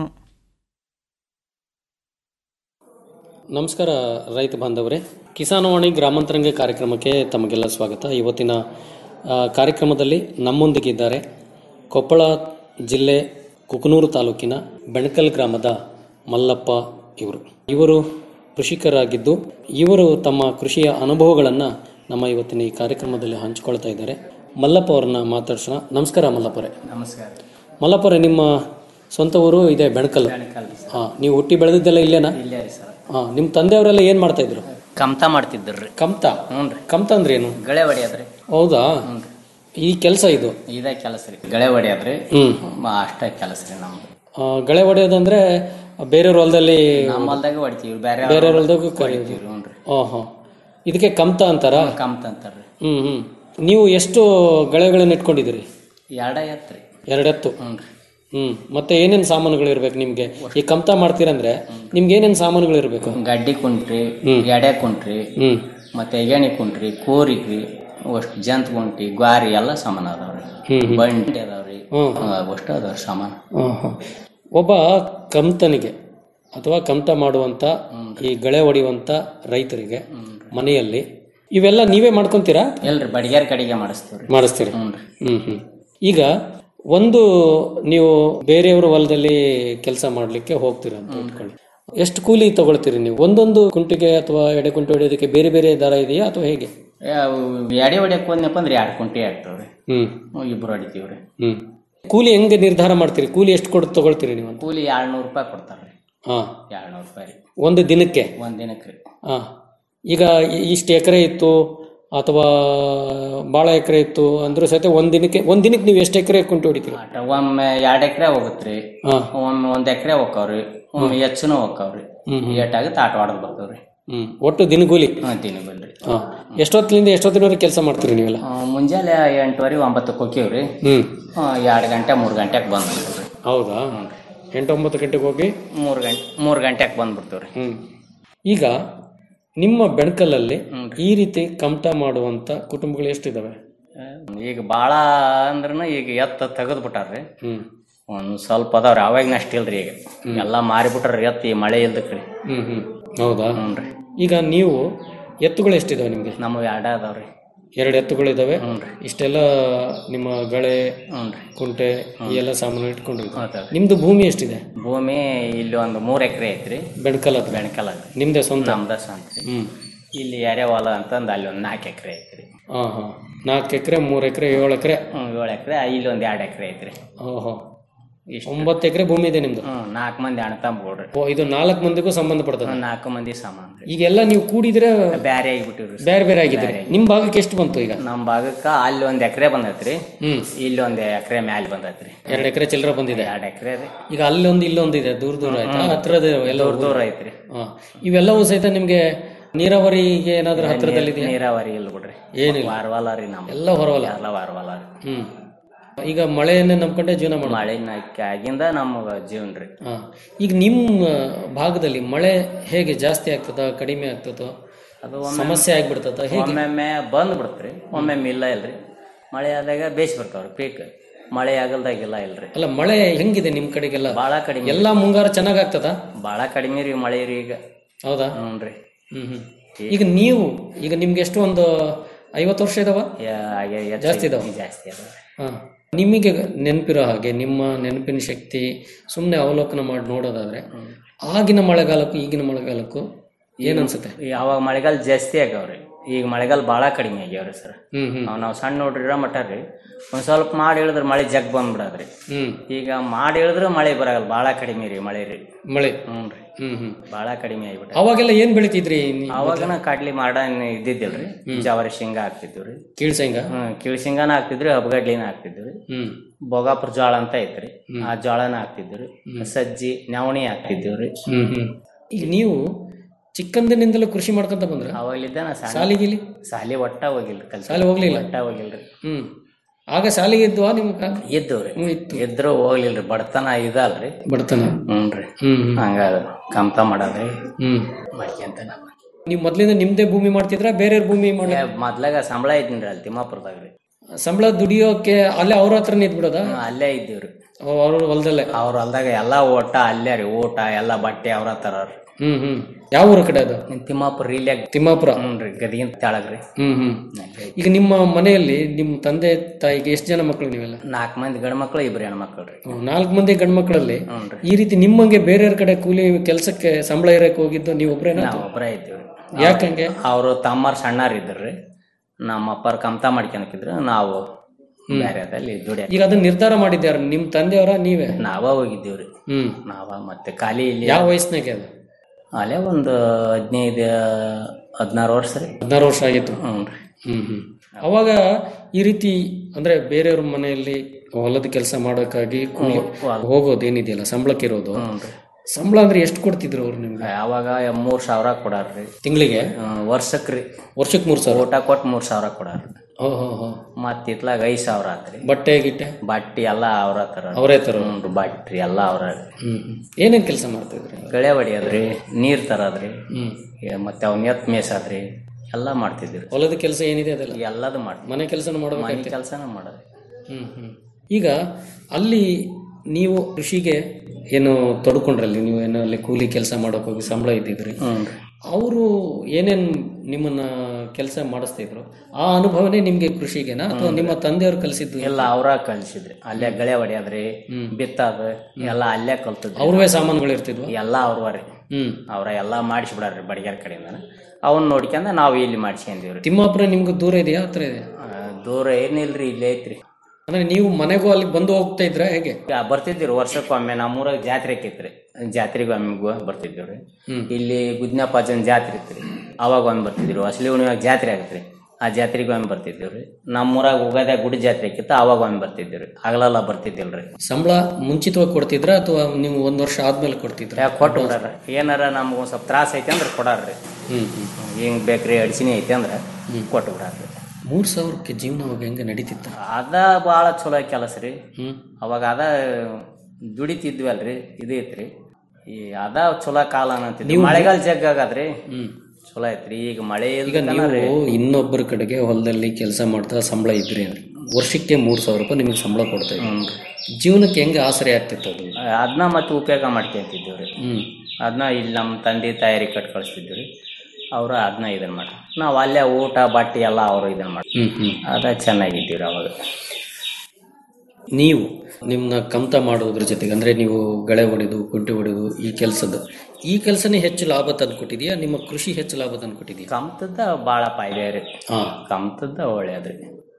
ನಮಸ್ಕಾರ ರೈತ ಬಾಂಧವರೇ ಕಿಸಾನವಾಣಿ ಗ್ರಾಮಾಂತರಂಗ ಕಾರ್ಯಕ್ರಮಕ್ಕೆ ತಮಗೆಲ್ಲ ಸ್ವಾಗತ ಇವತ್ತಿನ ಆ, ಕಾರ್ಯಕ್ರಮದಲ್ಲಿ ನಮ್ಮೊಂದಿಗಿದ್ದಾರೆ ಕೊಪ್ಪಳ ಜಿಲ್ಲೆ ಕುಕನೂರು ತಾಲೂಕಿನ ಬೆಣಕಲ್ ಗ್ರಾಮದ ಮಲ್ಲಪ್ಪ ಇವರು ಇವರು ಕೃಷಿಕರಾಗಿದ್ದು ಇವರು ತಮ್ಮ ಕೃಷಿಯ ಅನುಭವಗಳನ್ನು ನಮ್ಮ ಇವತ್ತಿನ ಈ ಕಾರ್ಯಕ್ರಮದಲ್ಲಿ ಹಂಚಿಕೊಳ್ತಾ ಇದ್ದಾರೆ ಮಲ್ಲಪ್ಪ ಅವ್ರನ್ನ ಮಾತಾಡ್ಸೋಣ ನಮಸ್ಕಾರ ಮಲ್ಲಪ್ಪರೇ ನಮಸ್ಕಾರ ಮಲ್ಲಪ್ಪರೇ ನಿಮ್ಮ ಸ್ವಂತ ಊರು ಇದೆ ಬೆಣಕಲ್ ಹಾಂ ನೀವು ಹುಟ್ಟಿ ಬೆಳೆದಿದ್ದೆಲ್ಲ ಇಲ್ಲೇನಾ ಇಲ್ಲೇ ರೀ ಸರ್ ಹಾಂ ನಿಮ್ಮ ತಂದೆಯವರೆಲ್ಲ ಏನು ಮಾಡ್ತಾ ಇದ್ರು ಕಮ್ತಾ ಮಾಡ್ತಿದ್ರಿ ಕಮ್ತ ಹ್ಞೂ ರೀ ಕಮ್ತ ಅಂದ್ರೆ ಏನು ಗಳೆ ಹೊಡಿಯೋದ್ರಿ ಹೌದಾ ಈ ಕೆಲಸ ಇದು ಇದೇ ಕೆಲಸ ರೀ ಗಳೆ ಹೊಡಿಯೋದ್ರಿ ಹ್ಮ್. ಮ- ಅಷ್ಟೇ ಕೆಲಸ ರೀ ನಮ್ದು ಆ, ಗಳೆ ಹೊಡೆಯೋದಂದ್ರೆ ಬೇರೆಯವ್ರ ಹೊಲದಲ್ಲಿ ನಮ್ಮ ಹೊಲ್ದಾಗ ಹೊಡಿತೀವಿ ಬೇರೆ ಬೇರೆಯವ್ರ ಹೊಲದಾಗೂ ಹೊಡಿತೀವಿ ಹ್ಞೂ ರೀ ಓಹೋ ಇದಕ್ಕೆ ಕಮ್ತ ಅಂತಾರ ಕಮ್ತ ಅಂತಾರ್ರಿ ಹ್ಮ್ ಹ್ಮ್ ನೀವು ಎಷ್ಟು ಗಳೆಗಳನ್ನ ಇಟ್ಕೊಂಡಿದ್ದೀರಿ ಎರಡ ಎತ್ರಿ ಎರಡೆತ್ತು ಹ್ಞೂ ರೀ ಹ್ಮ್ ಮತ್ತೆ ಏನೇನ್ ಸಾಮಾನುಗಳು ಇರ್ಬೇಕು ನಿಮ್ಗೆ ಈ ಕಮ್ತ ಮಾಡ್ತೀರಂದ್ರೆ ನಿಮ್ಗೆ ಏನೇನ್ ಸಾಮಾನುಗಳು ಇರ್ಬೇಕು ಗಡ್ಡಿ ಕುಂಟ್ರಿ ಎಡೆ ಕುಂಟ್ರಿ ಮತ್ತೆ ಎಗಣಿ ಕುಂಟ್ರಿ ಕೋರಿಗ್ರಿ ಅಷ್ಟು ಜಂತ್ ಕುಂಟಿ ಗ್ವಾರಿ ಎಲ್ಲ ಸಾಮಾನು ಅದಾವ್ರಿ ಹ್ಮ್. ಬಂಡಿ ಅದಾವ್ರಿ ಹ್ಮ್. ಆ, ಅಷ್ಟು ಅದಾವ್ರಿ ಸಾಮಾನು ಆಹಾ. ಒಬ್ಬ ಕಮ್ತನಿಗೆ ಅಥವಾ ಕಮ್ತ ಮಾಡುವಂತ ಈ ಗಳೆ ಹೊಡೆಯುವಂತ ರೈತರಿಗೆ ಮನೆಯಲ್ಲಿ ಇವೆಲ್ಲ ನೀವೇ ಮಾಡ್ಕೊಂತೀರಾ ಎಲ್ರಿ ಬಡಿಗೆರ್ ಕಡೆಗೆ ಮಾಡಿಸ್ತೀವ್ರಿ ಮಾಡಿಸ್ತೀರಿ ಹ್ಞೂ ರೀ ಹ್ಮ್ ಹ್ಮ್ ಈಗ ಒಂದು ನೀವು ಬೇರೆಯವ್ರ ಹೊಲದಲ್ಲಿ ಕೆಲಸ ಮಾಡ್ಲಿಕ್ಕೆ ಹೋಗ್ತೀರಾ ಅಂತ ಇಟ್ಕೊಳ್ಳಿ ಎಷ್ಟು ಕೂಲಿ ತಗೊಳ್ತೀರಿ ನೀವು ಒಂದೊಂದು ಕುಂಟಿಗೆ ಅಥವಾ ಎಡೆ ಕುಂಟೆ ಹೊಡೆಯೋದಕ್ಕೆ ಬೇರೆ ಬೇರೆ ದರ ಇದೆಯಾ ಅಥವಾ ಹೇಗೆ ಎಡೆ ಹೊಡ್ಯಕ್ ಹೋದ್ನಪ್ಪ ಅಂದ್ರೆ ಎರಡು ಕುಂಟಿ ಆಗ್ತಾವ್ರಿ ಹ್ಮ್ ಇಬ್ರು ಹೊಡಿತೀವ್ರಿ ಹ್ಮ್ ಕೂಲಿ ಹೆಂಗೆ ನಿರ್ಧಾರ ಮಾಡ್ತೀರಿ ಕೂಲಿ ಎಷ್ಟು ಕೊಡ್ ತಗೊಳ್ತೀರಿ ನೀವು ಅಂತ ಕೂಲಿ ಏಳ್ನೂರು ರೂಪಾಯಿ ಕೊಡ್ತಾರ್ರಿ ಹಾ ಏಳ್ನೂರು ರೂಪಾಯಿ ರೀ ಒಂದು ದಿನಕ್ಕೆ ಒಂದ್ ದಿನಕ್ಕೆ ರೀ ಹಾ ಈಗ ಇ- ಇಷ್ಟು ಎಕರೆ ಇತ್ತು ಅಥವಾ ಭಾಳ ಎಕರೆ ಇತ್ತು ಅಂದ್ರೂ ಸಹಿತ ಒಂದ್ ದಿನಕ್ಕೆ ಒಂದ್ ದಿನಕ್ಕೆ ನೀವು ಎಷ್ಟು ಎಕರೆ ಕುಂಟು ಹೊಡಿತೀರಿ ಒಮ್ಮೆ ಎರಡ್ ಎಕರೆ ಹೋಗುತ್ರಿ ಹಾ. ಒಮ್ಮೆ ಒಂದ್ ಎಕರೆ ಹೋಗ್ತಾವ್ರಿ ಒಮ್ಮೆ ಹೆಚ್ಚುನು ಹೋಗ್ತಾವ್ರಿ ಹ್ಮ್ ಹ್ಮ್. ಏಟಾಗುತ್ತೆ ಆಟ ಆಡೋದು ಬರ್ತಾವ್ರಿ ಹ್ಮ್ ಒಟ್ಟು ದಿನಗೂಲಿ ಹ್ಮ್ ತಿನ್ನಿ ಬಲ್ರಿ ಹಾ ಎಷ್ಟೊತ್ತಿನಿಂದ ಎಷ್ಟೊತ್ತಿನವರೆಗೆ ಕೆಲಸ ಮಾಡ್ತೀರಿ ನೀವೆಲ್ಲ ಮುಂಜಾನೆ ಎಂಟುವರೆ ಒಂಬತ್ತಕ್ಕೆ ಹೋಗ್ತೀವ್ರಿ ಹ್ಮ್ ಎರಡು ಗಂಟೆ ಮೂರು ಗಂಟೆಗೆ ಬಂದ್ಬಿಡ್ತೀವ್ರಿ ಹೌದಾ ಎಂಟು ಒಂಬತ್ತು ಗಂಟೆಗೆ ಹೋಗಿ ಮೂರು ಗಂಟೆ ಮೂರು ಗಂಟೆಗೆ ಬಂದ್ಬಿಡ್ತೀವ್ರಿ ಹ್ಮ್ ಈಗ ನಿಮ್ಮ ಬೆಣಕಲಲ್ಲಿ ಈ ರೀತಿ ಕಮಟ ಮಾಡುವಂತ ಕುಟುಂಬಗಳು ಎಷ್ಟಿದಾವೆ ಈಗ ಭಾಳ ಅಂದ್ರೂ ಈಗ ಎತ್ತ ತೆಗೆದು ಬಿಟ್ಟಾರ್ರಿ ಹ್ಮ್ ಒಂದ್ ಸ್ವಲ್ಪ ಅದಾವ್ರಿ ಅವಾಗಿನ ಅಷ್ಟಿಲ್ರಿ ಈಗ ಎಲ್ಲಾ ಮಾರಿಬಿಟ್ರಿ ಎತ್ತಿ ಮಳೆ ಇಲ್ದಕ್ರಿ ಹ್ಮ್ ಹ್ಮ್ ಹೌದಾ ಈಗ ನೀವು ಎತ್ತುಗಳು ಎಷ್ಟಿದಾವೆ ನಿಮಗೆ ನಮಗೆ ಎರಡ ಅದಾವ್ರಿ ಎರಡು ಎತ್ತುಗಳಿದಾವೆ ಇಷ್ಟೆಲ್ಲ ನಿಮ್ಮ ಗಳೆ ಕುಂಟೆ ಈ ಎಲ್ಲ ಸಾಮಾನು ಇಟ್ಕೊಂಡಿದ್ದೀವಿ ನಿಮ್ದು ಭೂಮಿ ಎಷ್ಟಿದೆ ಭೂಮಿ ಇಲ್ಲಿ ಒಂದು ಮೂರ್ ಎಕರೆ ಐತ್ರಿ ಬೆಣಕಲ್ ಹತ್ರ ಬೆಣಕಲ್ ಅದ ನಿಮ್ದೇ ಸ್ವಂತ ನಮ್ದ ಸ್ವಂತ ರೀ. ಹ್ಮ್ ಇಲ್ಲಿ ಎರೆ ಹೊಲ ಅಂತಂದು ಅಲ್ಲಿ ಒಂದು ನಾಲ್ಕು ಎಕರೆ ಐತ್ರಿ ಹಾ ಹಾ ನಾಲ್ಕು ಎಕರೆ ಮೂರು ಎಕರೆ ಏಳು ಎಕರೆ ಹ್ಮ್ ಏಳು ಎಕರೆ ಇಲ್ಲಿ ಒಂದು ಎರಡು ಎಕರೆ ಐತ್ರಿ ಓಹೋ ಒಂಬತ್ತು ಎಕರೆ ಭೂಮಿ ಇದೆ ನಿಮ್ದು ಹ್ಮ್ ನಾಲ್ಕು ಮಂದಿ ಅಣ್ಣ ತಮ್ಮಗಳ್ರಿ ಓ ಇದು ನಾಲ್ಕು ಮಂದಿಗೂ ಸಂಬಂಧ ಪಡ್ತದೆ ನಾಲ್ಕು ಮಂದಿ ಸಮಾನ ರೀ ಈಗೆಲ್ಲ ನೀವು ಕೂಡಿದ್ರೆ ಬ್ಯಾರೆ ಆಗಿಬಿಟ್ಟಿವ್ರಿ ಬೇರೆ ಬೇರೆ ಆಗಿದ್ರೆ ನಿಮ್ ಭಾಗಕ್ಕೆ ಎಷ್ಟು ಬಂತು ಈಗ ನಮ್ಮ ಭಾಗಕ್ಕ ಅಲ್ಲಿ ಒಂದ್ ಎಕರೆ ಬಂದೈತ್ರಿ ಹ್ಮ್ ಇಲ್ಲಿ ಒಂದ್ ಎಕರೆ ಮ್ಯಾಲ ಬಂದೈತ್ರಿ ಎರಡು ಎಕರೆ ಚಿಲ್ಲರೆ ಬಂದಿದೆ ಎರಡು ಎಕರೆ ರೀ ಈಗ ಅಲ್ಲೊಂದು ಇಲ್ಲೊಂದು ಇದೆ ದೂರ ದೂರ ಆಯ್ತಾ ಹತ್ರದ ಎಲ್ಲ ದೂರ ದೂರ ಐತ್ರಿ ಹಾ ಇವೆಲ್ಲವೂ ಸಹಿತ ನಿಮ್ಗೆ ನೀರಾವರಿಗೆ ಏನಾದ್ರೂ ಹತ್ರದಲ್ಲಿದೆಯಾ ನೀರಾವರಿ ಇಲ್ಲ ಬಿಡ್ರಿ ಏನಿಲ್ಲ ವಾರವಾಲ ರೀ ನಮ್ಮ ಎಲ್ಲ ಹೊರವಲ್ಲ ಎಲ್ಲ ವಾರವಾಲ ರೀ ಹ್ಮ್ ಈಗ ಮಳೆಯನ್ನೇ ನಂಬ್ಕೊಂಡೆ ಜೀವನ ಮಾಡ ಮಳೆನ ಆಗಿಂದ ನಮ್ಗ ಜೀವನ ರೀ ಹಾ ಈಗ ನಿಮ್ಮ ಭಾಗದಲ್ಲಿ ಮಳೆ ಹೇಗೆ ಜಾಸ್ತಿ ಆಗ್ತದ ಕಡಿಮೆ ಆಗ್ತದೋ ಅದು ಸಮಸ್ಯೆ ಆಗ್ಬಿಡ್ತದ ಹೇಗೆ ಒಮ್ಮೊಮ್ಮೆ ಬಂದ್ ಬಿಡ್ತ್ರಿ ಒಮ್ಮೊಮ್ಮೆ ಇಲ್ಲ ಇಲ್ರಿ ಮಳೆ ಆದಾಗ ಬೇಸ್ ಬರ್ತಾವ್ರಿ ಪೀಕ್ ಮಳೆ ಆಗಲ್ದಾಗಿಲ್ಲ ಇಲ್ರಿ ಅಲ್ಲ ಮಳೆ ಹೆಂಗಿದೆ ನಿಮ್ ಕಡೆಗೆಲ್ಲ ಬಾಳ ಕಡಿಮೆ ಎಲ್ಲಾ ಮುಂಗಾರು ಚೆನ್ನಾಗ್ ಆಗ್ತದ ಬಾಳ ಕಡಿಮೆ ರೀ ಮಳೆ ರೀ ಈಗ ಹೌದಾ ಹ್ಞೂನ್ರಿ ಹ್ಮ್ ಹ್ಮ್ ಈಗ ನೀವು ಈಗ ನಿಮ್ಗೆ ಎಷ್ಟು ಒಂದು ಐವತ್ತು ವರ್ಷ ಇದಾವ ಜಾಸ್ತಿ ಇದಾವ ಜಾಸ್ತಿ ಅದಾವ ಹಾ ನಿಮಗೆ ನೆನಪಿರೋ ಹಾಗೆ ನಿಮ್ಮ ನೆನಪಿನ ಶಕ್ತಿ ಸುಮ್ಮನೆ ಅವಲೋಕನ ಮಾಡಿ ನೋಡೋದಾದ್ರೆ ಆಗಿನ ಮಳೆಗಾಲಕ್ಕೂ ಈಗಿನ ಮಳೆಗಾಲಕ್ಕೂ ಏನ್ ಅನ್ಸುತ್ತೆ ಯಾವಾಗ ಮಳೆಗಾಲ ಜಾಸ್ತಿ ಆಗ್ಯಾವ್ರಿ ಈಗ ಮಳೆಗಾಲ ಬಾಳ ಕಡಿಮೆ ಆಗ್ಯಾವ್ರಿ ಸರ್ ಹ್ಮ್ ಹ್ಮ್ ನಾವು ಸಣ್ಣ ನೋಡ್ರಿರ ಮಟ್ಟ ರೀ ಒಂದ್ ಸ್ವಲ್ಪ ಮಾಡಿ ಇಳಿದ್ರೆ ಮಳೆ ಜಗ್ ಬಂದ್ಬಿಡದ್ರಿ ಹ್ಮ್ ಈಗ ಮಾಡಿ ಇಳಿದ್ರೆ ಮಳೆ ಬರಲ್ಲ ಬಾಳ ಕಡಿಮೆ ರೀ ಮಳೆ ರೀ ಮಳೆ ಹ್ಞೂ ರೀ ಹ್ಮ್ ಹ್ಮ್ ಬಾಳ ಕಡಿಮೆ ಆಗ್ಬಿಟ್ಟ ಅವಾಗೆಲ್ಲ ಏನ್ ಬೆಳಿತಿದ್ರಿ ನೀ- ಅವಾಗನ ಕಡ್ಲಿ ಮಾಡ ಇದ್ದಿದ್ದಿಲ್ರಿ ಜವಾರಿ ಶೇಂಗಾ ಹಾಕ್ತಿದ್ವಿ ರೀ ಕೀಳ್ಸಂಗ ಹ್ಮ್ ಕಿಳಿ ಶೇಂಗಾನ ಹಾಕ್ತಿದ್ರಿ ಹಬ್ಗಡ್ಲಿನ ಹಾಕ್ತಿದ್ವಿ ಹ್ಮ್ ಭೋಗಾಪುರ ಜೋಳ ಅಂತ ಐತ್ರಿ ಆ ಜೋಳನ ಹಾಕ್ತಿದ್ವಿ ಸಜ್ಜಿ ನವಣಿ ಹಾಕ್ತಿದ್ವಿ ರೀ ಹ್ಮ್ ಹ್ಮ್ ಈಗ ನೀವು ಚಿಕ್ಕಂದಿನಿಂದಲೂ ಕೃಷಿ ಮಾಡ್ಕೊಂತ ಬಂದ್ರ ಅವಾಗಲಿದ್ದ ನಾ ಶಾಲಿ ಶಾಲಿಗಿಲಿ ಶಾಲಿ ಒಟ್ಟ ಹೋಗಿಲ್ರಿ ಕಲ್ಸ ಶಾಲೆ ಹೋಗ್ಲಿಲ್ಲ? ಒಟ್ಟ ಹೋಗಿಲ್ರಿ ಹ್ಮ್ ಆಗ ಶಾಲೆಗೆ ಇದ್ವಾ ನಿಮ್ ಕಾಲ ಇದ್ದವ್ರಿ ಹ್ಮ್ ಇತ್ತು ಇದ್ರು ಹೋಗ್ಲಿಲ್ರಿ ಬಡತನ ಇದಲ್ರಿ ಬಡತನ ಹ್ಞೂನ್ರಿ ಹ್ಮ್ ಹ್ಮ್. ಹಂಗ ಕಮ್ತ ಮಾಡದ್ರಿ ಹ್ಮ್ ಮಾಡ್ಕೊಂತ ನಾವು ನೀವು ಮೊದ್ಲಿಂದ ನಿಮ್ದೇ ಭೂಮಿ ಮಾಡ್ತಿದ್ರ ಬೇರೆಯವ್ರ ಭೂಮಿ ಮಾಡಿ ಮೊದ್ಲಾಗ ಸಂಬಳ ಐತಿನ್ರಿ ಅಲ್ಲಿ ತಿಮ್ಮಾಪುರದಾಗ ರೀ ಸಂಬಳ ದುಡಿಯೋಕೆ ಅಲ್ಲೇ ಅವ್ರ ಹತ್ರನೇ ಇದ್ಬಿಡೋದ ಅಲ್ಲೇ ಇದ್ದೀವ್ರಿ ಅವ್ರ ಹೊಲದಲ್ಲೇ ಅವ್ರ ಹೊಲ್ದಾಗ ಎಲ್ಲಾ ಊಟ ಅಲ್ಲೇ ರೀ ಊಟ ಎಲ್ಲಾ ಬಟ್ಟೆ ಅವ್ರ ತರಾರ್ರಿ ಹ್ಮ್ ಹ್ಮ್ ಯಾವ ಊರ ಕಡೆ ಅದು ತಿಮ್ಮಾಪುರ ಇಲ್ಲೇ ತಿಮ್ಮಾಪುರ ಹ್ಞೂನ್ರಿ ಗದಗಿನ ತೆಳಗ್ರಿ ಹ್ಮ್ ಹ್ಮ್ ಈಗ ನಿಮ್ಮ ಮನೆಯಲ್ಲಿ ನಿಮ್ ತಂದೆ ತಾಯಿಗೆ ಎಷ್ಟು ಜನ ಮಕ್ಕಳು ನೀವೆಲ್ಲ ನಾಲ್ಕು ಮಂದಿ ಗಂಡು ಮಕ್ಳು ಇಬ್ರು ಹೆಣ್ಮಕ್ಳು ರೀ ಹ್ಮ್, ನಾಲ್ಕು ಮಂದಿ ಗಂಡು ಮಕ್ಕಳಲ್ಲಿ ಈ ರೀತಿ ನಿಮ್ಮಂಗೆ ಬೇರೆಯವ್ರ ಕಡೆ ಕೂಲಿ ಕೆಲಸಕ್ಕೆ ಸಂಬಳ ಇರಕ್ ಹೋಗಿದ್ದು ನೀವು ಒಬ್ರೇನಾ ನಾವ್ ಒಬ್ರ ಇದ್ದೀವ್ರಿ ಯಾಕಂಗೆ ಅವರು ತಮ್ಮರ್ ಸಣ್ಣಾರ್ ಇದ್ರಿ ನಮ್ಮ ಅಪ್ಪರ್ ಕಮ್ತ ಮಾಡ್ಕೊಳಕಿದ್ರು ನಾವು ಬೇರೆದಲ್ಲಿ ದುಡಿಯ ಈಗ ಅದನ್ನ ನಿರ್ಧಾರ ಮಾಡಿದ್ಯಾರ ನಿಮ್ ತಂದೆಯವರ ನೀವೇ ನಾವ ಹೋಗಿದ್ದೀವ್ರಿ ಹ್ಮ್ ನಾವ ಮತ್ತೆ ಖಾಲಿ ಇಲ್ಲಿ ಯಾವ ವಯಸ್ಸಿನಾಗೆ ಅದು ಅಲ್ಲೇ ಒಂದು ಹದಿನೈದು ಹದಿನಾರು ವರ್ಷ ರೀ ಹದಿನಾರು ವರ್ಷ ಆಗಿತ್ತು ಹ್ಞೂ ರೀ ಹ್ಮ್ ಹ್ಮ್ ಅವಾಗ ಈ ರೀತಿ ಅಂದ್ರೆ ಬೇರೆಯವ್ರ ಮನೆಯಲ್ಲಿ ಹೊಲದ ಕೆಲಸ ಮಾಡೋಕ್ಕಾಗಿ ಕೂಲಿ ಹೋಗೋದೇನಿದೆಯಲ್ಲ ಸಂಬಳಕ್ಕೆ ಇರೋದು ಸಂಬಳ ಅಂದ್ರೆ ಎಷ್ಟು ಕೊಡ್ತಿದ್ರು ಅವ್ರು ನಿಮ್ಗೆ ಯಾವಾಗ ಮೂರ್ ಸಾವಿರ ಕೊಡಾರ್ರಿ ತಿಂಗಳಿಗೆ ವರ್ಷಕ್ ರೀ ವರ್ಷಕ್ಕೆ ಮೂರ್ ಸಾವಿರ ಊಟ ಕೊಟ್ಟು ಮೂರ್ ಸಾವಿರ ಕೊಡಾರ್ರಿ ಹೋ ಹೋ ಹೋ ಮತ್ ಇತ್ಲಾಗ ಐದ್ ಸಾವಿರ ಆತ್ರಿ ಬಟ್ಟೆ ಗಿಟ್ಟೆ ಬಟ್ಟಿ ಎಲ್ಲ ಅವ್ರ ತರ ಅವರೇ ತರ ಬಟ್ಟಿ ಎಲ್ಲ ಅವ್ರ ಹ್ಮ್ ಹ್ಮ್. ಏನೇನ್ ಕೆಲಸ ಮಾಡ್ತಾ ಇದ್ರಿ ಗಳೆ ಹೊಡಿಯೋದ್ರಿ ನೀರ್ ತರದ್ರಿ ಹ್ಮ್ ಏ, ಮತ್ತೆ ಅವ್ನ ಎತ್ ಮೇಸದ್ರಿ ಎಲ್ಲ ಮಾಡ್ತಿದ್ರಿ ಹೊಲದ ಕೆಲಸ ಏನಿದೆ ಅದೆಲ್ಲ ಎಲ್ಲದು ಮಾಡ್ತೀವಿ ಮನೆ ಕೆಲಸನ ಮನೆ ಮಾಡ್ಬೇಕಾಗ್ತದೆ ಕೆಲಸನ ಮಾಡೋದ್ರಿ ಹ್ಮ್ ಹ್ಮ್ ಈಗ ಅಲ್ಲಿ ನೀವು ಕೃಷಿಗೆ ಏನು ತೊಡ್ಕೊಂಡ್ರಲ್ಲಿ ನೀವು ಏನೋ ಅಲ್ಲಿ ಕೂಲಿ ಕೆಲಸ ಮಾಡೋಕೆ ಹೋಗಿ ಸಂಬಳ ಇದ್ದಿದ್ರಿ ಅವರು ಏನೇನ್ ನಿಮ್ಮನ್ನ ಕೆಲಸ ಮಾಡಿಸ್ತಿದ್ರು ಆ ಅನುಭವನೇ ನಿಮ್ಗೆ ಕೃಷಿಗೆನಾ ಅಥವಾ ನಿಮ್ಮ ತಂದೆಯವ್ರು ಕಲಿಸಿದ್ದು ಎಲ್ಲ ಅವ್ರ ಕಳ್ಸಿದ್ರಿ ಅಲ್ಲೇ ಗಳೆ ಹೊಡಿಯೋದ್ರಿ ಬಿತ್ತದ ಎಲ್ಲ ಅಲ್ಲೇ ಕಲ್ತದ್ರಿ ಅವ್ರವೇ ಸಾಮಾನುಗಳು ಇರ್ತಿದ್ವು ಎಲ್ಲ ಅವ್ರವ ರೀ ಹ್ಮ್ ಅವ್ರ ಎಲ್ಲ ಮಾಡಿಸ್ಬಿಡಾರ್ರಿ ಬಡಿಗೆರ ಕಡೆಯಿಂದ ಅವನ್ ನೋಡ್ಕೊಂಡ ನಾವು ಇಲ್ಲಿ ಮಾಡಿಸ್ಕೊಂಡಿವ್ರಿ ತಿಮ್ಮಾಪುರ ನಿಮ್ಗೆ ದೂರ ಇದೆಯಾ ಹತ್ರ ಇದೆ ದೂರ ಏನಿಲ್ರಿ ಇಲ್ಲೇ ಐತ್ರಿ ಅಂದ್ರೆ ನೀವು ಮನೆಗೂ ಅಲ್ಲಿ ಬಂದು ಹೋಗ್ತಾ ಇದ್ರ ಹೇಗೆ ಆ, ಬರ್ತಿದ್ವಿ ವರ್ಷಕ್ಕೊಮ್ಮೆ ನಮ್ಮೂರಾಗ ಜಾತ್ರೆ ಆಕೈತ್ರಿ ಜಾತ್ರೆಗೆ ಒಮ್ಮೆ ಬರ್ತಿದ್ವಿ ಇಲ್ಲಿ ಗುದ್ನಪ್ಪಾಜನ್ ಜಾತ್ರೆ ಇತ್ರಿ ಅವಾಗ ಒಮ್ಮೆ ಬರ್ತಿದ್ವಿ ಅಸಲಿ ಹುಣ್ಣಿಮೆಗ ಜಾತ್ರೆ ಆಗತ್ರಿ ಆ ಜಾತ್ರೆಗೆ ಒಮ್ಮೆ ಬರ್ತಿದ್ವಿ ರೀ ನಮ್ಮೂರಾಗ ಉಗಾದ್ಯಾಗ ಗುಡಿ ಜಾತ್ರೆ ಆಕಿತ್ತು ಅವಾಗ ಒಮ್ಮೆ ಬರ್ತಿದ್ವಿ ರೀ ಆಗಲೆಲ್ಲ ಬರ್ತಿದ್ದಿಲ್ರಿ ಸಂಬಳ ಮುಂಚಿತವಾಗಿ ಕೊಡ್ತಿದ್ರ ಅಥವಾ ನೀವು ಒಂದ್ ವರ್ಷ ಆದ್ಮೇಲೆ ಕೊಡ್ತಿದ್ರ ಯಾಕೆ ಕೊಟ್ಟು ಬಿಡಾರ ಏನಾರ ನಮ್ಗೆ ಒಂದು ಸ್ವಲ್ಪ ತ್ರಾಸ ಐತಿ ಅಂದ್ರೆ ಕೊಡಾರ್ರಿ ಹ್ಮ್ ಹ್ಮ್ ಹಿಂಗ್ ಬೇಕ್ರಿ ಅಡಿಸಿನಿ ಐತಿ ಅಂದ್ರೆ ಕೊಟ್ಟು ಬಿಡಾರ್ರಿ ಮೂರ್ ಸಾವಿರಕ್ಕೆ ಜೀವನ ಅವಾಗ ಹೆಂಗೆ ನಡೀತಿತ್ತ ಅದ ಭಾಳ ಚಲೋ ಕೆಲಸ ರೀ ಹ್ಮ್ ಅವಾಗ ಅದ ದುಡಿತಿದ್ವಲ್ರಿ ಇದು ಐತ್ರಿ ಈ ಅದ ಚಲೋ ಕಾಲ ಅನ್ನಂತಿದ್ವಿ ನೀವು- ಮಳೆಗಾಲ ಜಗ್ ಆಗದ್ರಿ ಹ್ಮ್ ಚಲೋ ಐತ್ರಿ ಈಗ ಮಳೆ ಈಗ ಇಲ್ದನ ರೀ ನೀವು ಇನ್ನೊಬ್ಬರ ಕಡೆಗೆ ಹೊಲದಲ್ಲಿ ಕೆಲಸ ಮಾಡ್ತಾ ಸಂಬಳ ಇದ್ರಿ ಅಂದ್ರೆ ವರ್ಷಕ್ಕೆ ಮೂರ್ ಸಾವಿರ ರೂಪಾಯಿ ನಿಮಗೆ ಸಂಬಳ ಕೊಡ್ತಾ ಇದ್ರು ಜೀವನಕ್ಕೆ ಹೆಂಗೆ ಆಸರೆ ಆಗ್ತಿತ್ತು ಅದು ಅದನ್ನ ಮತ್ತೆ ಉಪಯೋಗ ಮಾಡ್ಕೊಂತಿದ್ದೀವಿ ರೀ ಹ್ಮ್ ಅದನ್ನ ಇಲ್ಲಿ ನಮ್ಮ ತಂದೆ ತಾಯರಿ ಕಟ್ ಕಳಿಸ್ತಿದ್ವಿ ರೀ ಅವರು ಅದನ್ನ ಇದನ್ನ ಮಾಡಿ ನಾವು ಅಲ್ಲೇ ಊಟ ಬಟ್ಟೆ ಎಲ್ಲ ಅವರು ಇದನ್ನ ಮಾಡಿ ಹ್ಮ್ ಹ್ಮ್ ಅದ ಚೆನ್ನಾಗಿದ್ದೀವಿ ರೀ ಅವಾಗ ನೀವು ನಿಮ್ಮನ್ನ ಕಮ್ತ ಮಾಡೋದ್ರ ಜೊತೆಗೆ ಅಂದ್ರೆ ನೀವು ಗಳೆ ಹೊಡೆದು ಕುಂಟೆ ಹೊಡೆದು ಈ ಕೆಲಸದ ಈ ಕೆಲಸನೇ ಹೆಚ್ಚು ಲಾಭ ತಂದ್ಕೊಟ್ಟಿದೆಯಾ ನಿಮ್ಮ ಕೃಷಿ ಹೆಚ್ಚು ಲಾಭ ತಂದ್ಕೊಟ್ಟಿದೆಯಾ ಕಮ್ತದ ಭಾಳ ಫಾಯ್ದೆ ರೀ ಹಾ ಕಮ್ತದ ಒಳ್ಳೇದ್ರಿ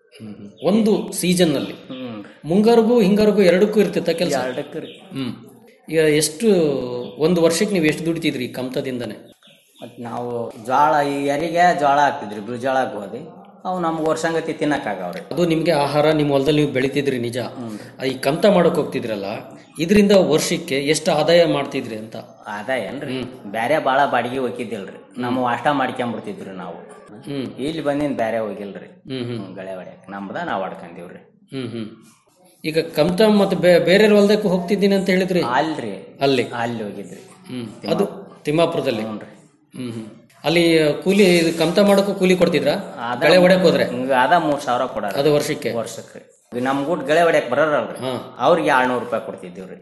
ಒಂದು ಸೀಸನ್ ನಲ್ಲಿ ಹ್ಮ್ ಮುಂಗಾರಿಗೂ ಹಿಂಗಾರಿಗೂ ಎರಡಕ್ಕೂ ಇರ್ತಿತ್ತ ಕೆಲಸ ಎರಡಕ್ಕೆ ರೀ ಹ್ಮ್ ಈಗ ಎಷ್ಟು ಒಂದು ವರ್ಷಕ್ಕೆ ನೀವು ಎಷ್ಟು ದುಡಿತಿದ್ರಿ ಈ ಕಮ್ತದಿಂದನೇ ಮತ್ತು ನಾವು ಜೋಳ ಈ ಎರಿಗೆ ಜೋಳ ಹಾಕ್ತಿದ್ರಿ ಬಿರುಜೋಳ ಗೋಧಿ ಅವು ನಮ್ಗೆ ವರ್ಷಂಗತಿ ತಿನ್ನಕ್ಕಾಗವ್ರಿ ಅದು ನಿಮ್ಗೆ ಆಹಾರ ನಿಮ್ಮ ಹೊಲದಲ್ಲಿ ನೀವು ಬೆಳಿತಿದ್ರಿ ನಿಜ ಈ ಕಮ್ತ ಮಾಡಕ್ ಹೋಗ್ತಿದ್ರಲ್ಲ ಇದರಿಂದ ವರ್ಷಕ್ಕೆ ಎಷ್ಟು ಆದಾಯ ಮಾಡ್ತಿದ್ರಿ ಅಂತ ಆದಾಯ ಏನ್ರಿ ಬ್ಯಾರೆ ಭಾಳ ಬಾಡಿಗೆ ಹೋಗಿದ್ದಿಲ್ರಿ ನಮ್ಮ ಅಷ್ಟ ಮಾಡ್ಕೊಂಬಿಡ್ತಿದ್ರಿ ನಾವು ಹ್ಮ್ ಇಲ್ಲಿ ಬಂದಿನ ಬ್ಯಾರೆ ಹೋಗಿಲ್ರಿ ಹ್ಮ್ ಹ್ಮ್ ಗಳೆ ಹೊಡ್ಯಾಕ ನಮ್ದ ನಾವು ಹೊಡ್ಕಂದೀವ್ರಿ ಹ್ಮ್ ಹ್ಮ್ ಈಗ ಕಮ್ತ ಮತ್ತೆ ಬೇರೆ ಹೊಲದಕ್ಕೂ ಹೋಗ್ತಿದ್ದೀನಿ ಅಂತ ಹೇಳಿದ್ರಿ ಅಲ್ರಿ ಅಲ್ಲಿ ಅಲ್ಲಿ ಹೋಗಿದ್ರಿ ಹ್ಮ್ ಅದು ತಿಮ್ಮಾಪುರದಲ್ಲಿ ಹ್ಮ್ ಹ್ಮ್ ಅಲ್ಲಿ ಕೂಲಿ ಇದು ಕಮ್ತ ಮಾಡಕ್ಕೂ ಕೂಲಿ ಕೊಡ್ತಿದ್ರಾ ಗಳೆ ಹೊಡ್ಯಕ್ ಹೋದ್ರೆ ಹಿಂಗ ಅದ ಮೂರ್ ಸಾವಿರ ಕೊಡಾರ ಅದು ವರ್ಷಕ್ಕೆ ವರ್ಷಕ್ಕೆ ಈಗ ನಮ್ ಗುಟ್ ಗಳೆ ಹೊಡ್ಯಾಕ ಬರೋರಲ್ರಿ ಅವ್ರಿಗೆ ಏಳ್ನೂರು ರೂಪಾಯಿ ಕೊಡ್ತಿದ್ದೀವ್ರಿ